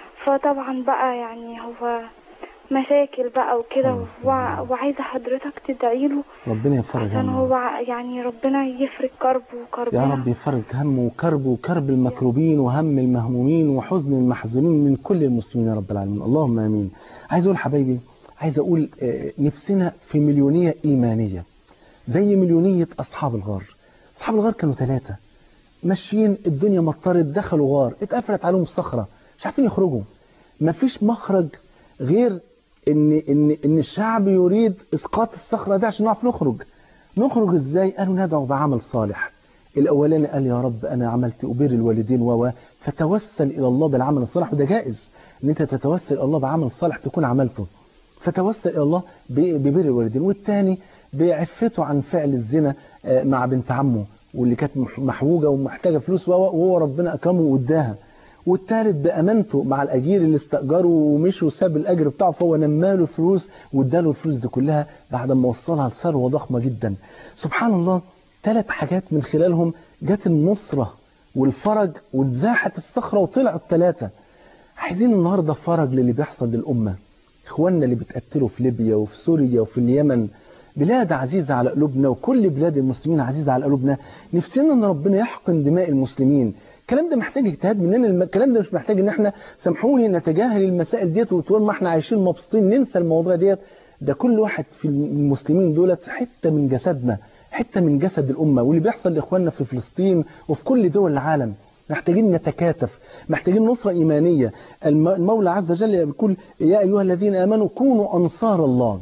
فطبعا بقى يعني هو مشاكل بقى وكده وع- وعايزة حضرتك تدعي له ربنا يفرج عشان همه هو ع- يعني ربنا يفرج كربه يا وكربنا رب يفرج همه وكربه وكرب المكروبين وهم المهمومين وحزن المحزونين من كل المسلمين يا رب العالمين اللهم امين عايز اقول حبايبي عايز اقول آه، نفسنا في مليونيه ايمانيه زي مليونيه اصحاب الغار اصحاب الغار كانوا ثلاثه ماشيين الدنيا مطرت دخلوا غار اتقفلت عليهم الصخره مش عارفين يخرجوا مفيش مخرج غير ان ان ان الشعب يريد اسقاط الصخره دي عشان نعرف نخرج نخرج ازاي قالوا ندعو بعمل صالح الاولاني قال يا رب انا عملت ابر الوالدين و فتوسل الى الله بالعمل الصالح وده جائز ان انت تتوسل الى الله بعمل صالح تكون عملته فتوسل الى الله ب- ببر الوالدين والثاني بعفته عن فعل الزنا آه، مع بنت عمه واللي كانت مح- محوجه ومحتاجه فلوس وهو وهو ربنا اكرمه واداها والثالث بامانته مع الاجير اللي استاجره ومشي وساب الاجر بتاعه فهو نماله الفلوس واداله الفلوس دي كلها بعد ما وصلها لثروه ضخمه جدا سبحان الله ثلاث حاجات من خلالهم جت النصره والفرج واتزاحت الصخره وطلعوا الثلاثه عايزين النهارده فرج للي بيحصل للامه اخواننا اللي بيتقتلوا في ليبيا وفي سوريا وفي اليمن بلاد عزيزة على قلوبنا وكل بلاد المسلمين عزيزة على قلوبنا نفسنا ان ربنا يحقن دماء المسلمين الكلام ده محتاج اجتهاد مننا الم- الكلام ده مش محتاج ان احنا سامحوني نتجاهل المسائل ديت وطول ما احنا عايشين مبسوطين ننسى الموضوع ديت ده كل واحد في المسلمين دولت حتة من جسدنا حتة من جسد الأمة واللي بيحصل لإخواننا في فلسطين وفي كل دول العالم محتاجين نتكاتف محتاجين نصرة إيمانية الم- المولى عز وجل يقول يا أيها الذين آمنوا كونوا أنصار الله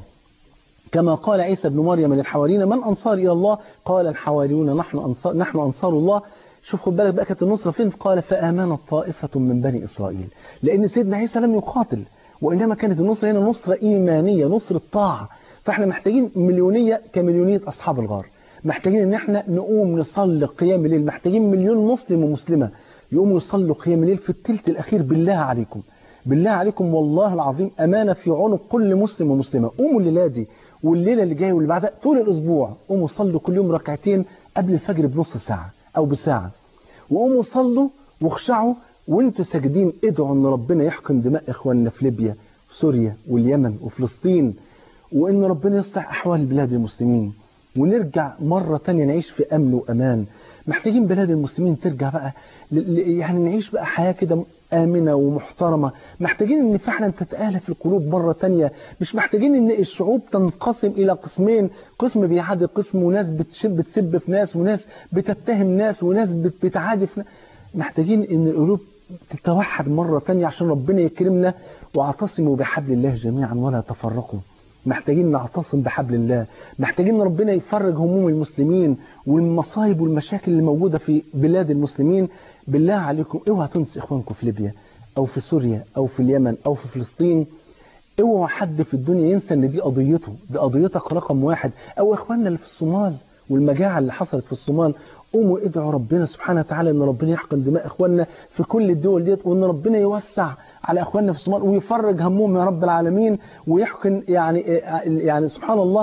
كما قال عيسى بن مريم للحواريين من أنصار إلى الله قال الحواريون نحن أنصار, نحن أنصار الله شوف خد بالك بقى كانت النصرة فين قال فآمنت طائفة من بني إسرائيل لأن سيدنا عيسى لم يقاتل وإنما كانت النصرة هنا نصرة إيمانية نصرة طاعة فإحنا محتاجين مليونية كمليونية أصحاب الغار محتاجين إن إحنا نقوم نصلي قيام الليل محتاجين مليون مسلم ومسلمة يقوموا يصلوا قيام الليل في الثلث الأخير بالله عليكم بالله عليكم والله العظيم أمانة في عنق كل مسلم ومسلمة قوموا الليلة دي والليلة اللي جاية واللي بعدها طول الأسبوع قوموا صلوا كل يوم ركعتين قبل الفجر بنص ساعة أو بساعة وقوموا صلوا واخشعوا وانتوا ساجدين ادعوا ان ربنا يحقن دماء اخواننا في ليبيا وسوريا واليمن وفلسطين وان ربنا يصلح احوال بلاد المسلمين ونرجع مرة تانية نعيش في امن وامان محتاجين بلاد المسلمين ترجع بقى ل- ل- يعني نعيش بقى حياة كده آمنة ومحترمة محتاجين ان فعلا تتآلف القلوب مرة تانية مش محتاجين ان الشعوب تنقسم الى قسمين قسم بيعادي قسم وناس بتشب بتسب في ناس وناس بتتهم ناس وناس بت- بتعادي في ناس محتاجين ان القلوب تتوحد مرة تانية عشان ربنا يكرمنا واعتصموا بحبل الله جميعا ولا تفرقوا محتاجين نعتصم بحبل الله محتاجين ان ربنا يفرج هموم المسلمين والمصايب والمشاكل اللي موجودة في بلاد المسلمين بالله عليكم اوعى تنسوا اخوانكم في ليبيا او في سوريا او في اليمن او في فلسطين اوعى حد في الدنيا ينسى ان دي قضيته دي قضيتك رقم واحد او اخواننا اللي في الصومال والمجاعة اللي حصلت في الصومال قوموا ادعوا ربنا سبحانه وتعالى ان ربنا يحقن دماء اخواننا في كل الدول ديت وان ربنا يوسع على اخواننا في الصومال ويفرج همهم يا رب العالمين ويحقن يعني يعني سبحان الله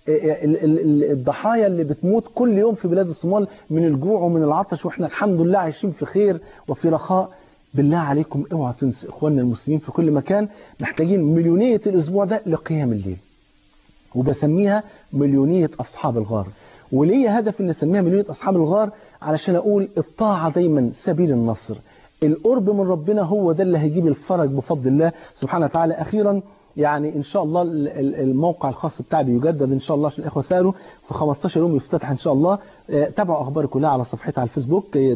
ال- ال- ال- الضحايا اللي بتموت كل يوم في بلاد الصومال من الجوع ومن العطش واحنا الحمد لله عايشين في خير وفي رخاء بالله عليكم اوعوا تنسوا اخواننا المسلمين في كل مكان محتاجين مليونية الاسبوع ده لقيام الليل وبسميها مليونية أصحاب الغار وليه هدف ان اسميها مليونية أصحاب الغار علشان أقول الطاعة دايما سبيل النصر القرب من ربنا هو ده اللي هيجيب الفرج بفضل الله سبحانه وتعالى أخيرا يعني ان شاء الله ال- ال- الموقع الخاص بتاعي بيجدد ان شاء الله عشان الاخوه سالوا في 15 يوم يفتتح ان شاء الله آه، تابعوا اخباري كلها على صفحتي على الفيسبوك آه،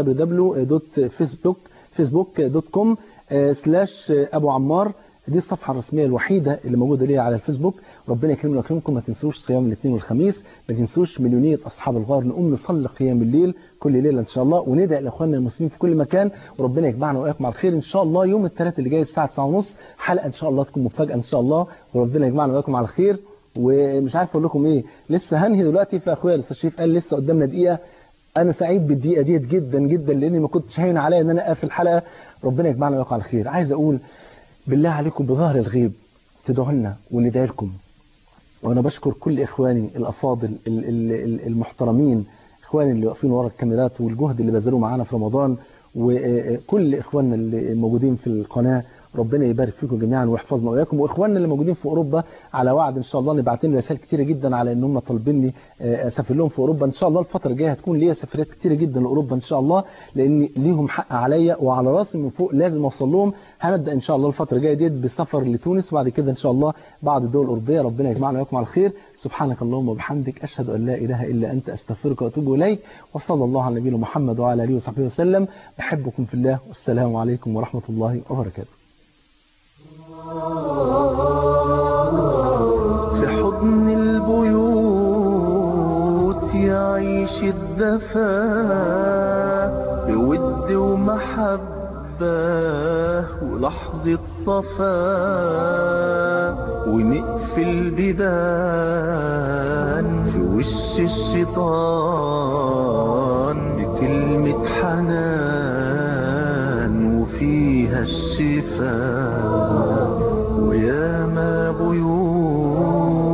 www.facebook.com سلاش ابو عمار دي الصفحة الرسمية الوحيدة اللي موجودة ليا على الفيسبوك ربنا يكرمنا ويكرمكم ما تنسوش صيام الاثنين والخميس ما تنسوش مليونية أصحاب الغار نقوم نصلي قيام الليل كل ليلة إن شاء الله وندعي لإخواننا المسلمين في كل مكان وربنا يجمعنا وإياكم على الخير إن شاء الله يوم الثلاث اللي جاي الساعة 9:30 حلقة إن شاء الله تكون مفاجأة إن شاء الله وربنا يجمعنا وإياكم على الخير ومش عارف أقول لكم إيه لسه هنهي دلوقتي فأخويا الأستاذ شريف قال لسه قدامنا دقيقة انا سعيد بالدقيقه ديت جدا جدا لاني ما كنتش هين عليا ان انا اقفل الحلقه ربنا يجمعنا ويقع على خير عايز اقول بالله عليكم بظهر الغيب تدعوا لنا وندعي لكم وانا بشكر كل اخواني الافاضل ال- ال- ال- المحترمين اخواني اللي واقفين ورا الكاميرات والجهد اللي بذلوه معانا في رمضان وكل اخواننا اللي موجودين في القناه ربنا يبارك فيكم جميعا ويحفظنا واياكم واخواننا اللي موجودين في اوروبا على وعد ان شاء الله نبعت لنا رسائل كتيره جدا على ان هم طالبيني آه، اسافر لهم في اوروبا ان شاء الله الفتره الجايه هتكون ليا سفريات كتيره جدا لاوروبا ان شاء الله لان ليهم حق عليا وعلى راسي من فوق لازم اوصل لهم هنبدا ان شاء الله الفتره الجايه ديت بسفر لتونس وبعد كده ان شاء الله بعض الدول الاوروبيه ربنا يجمعنا وياكم على الخير سبحانك اللهم وبحمدك اشهد ان لا اله الا انت استغفرك واتوب اليك وصلى الله على نبينا محمد وعلى اله وصحبه وسلم بحبكم في الله والسلام عليكم ورحمه الله وبركاته في حضن البيوت يعيش الدفا بود ومحبة ولحظة صفا ونقفل بيبان في وش الشيطان بكلمة حنان وفيها الشفاء ويا ما بيوت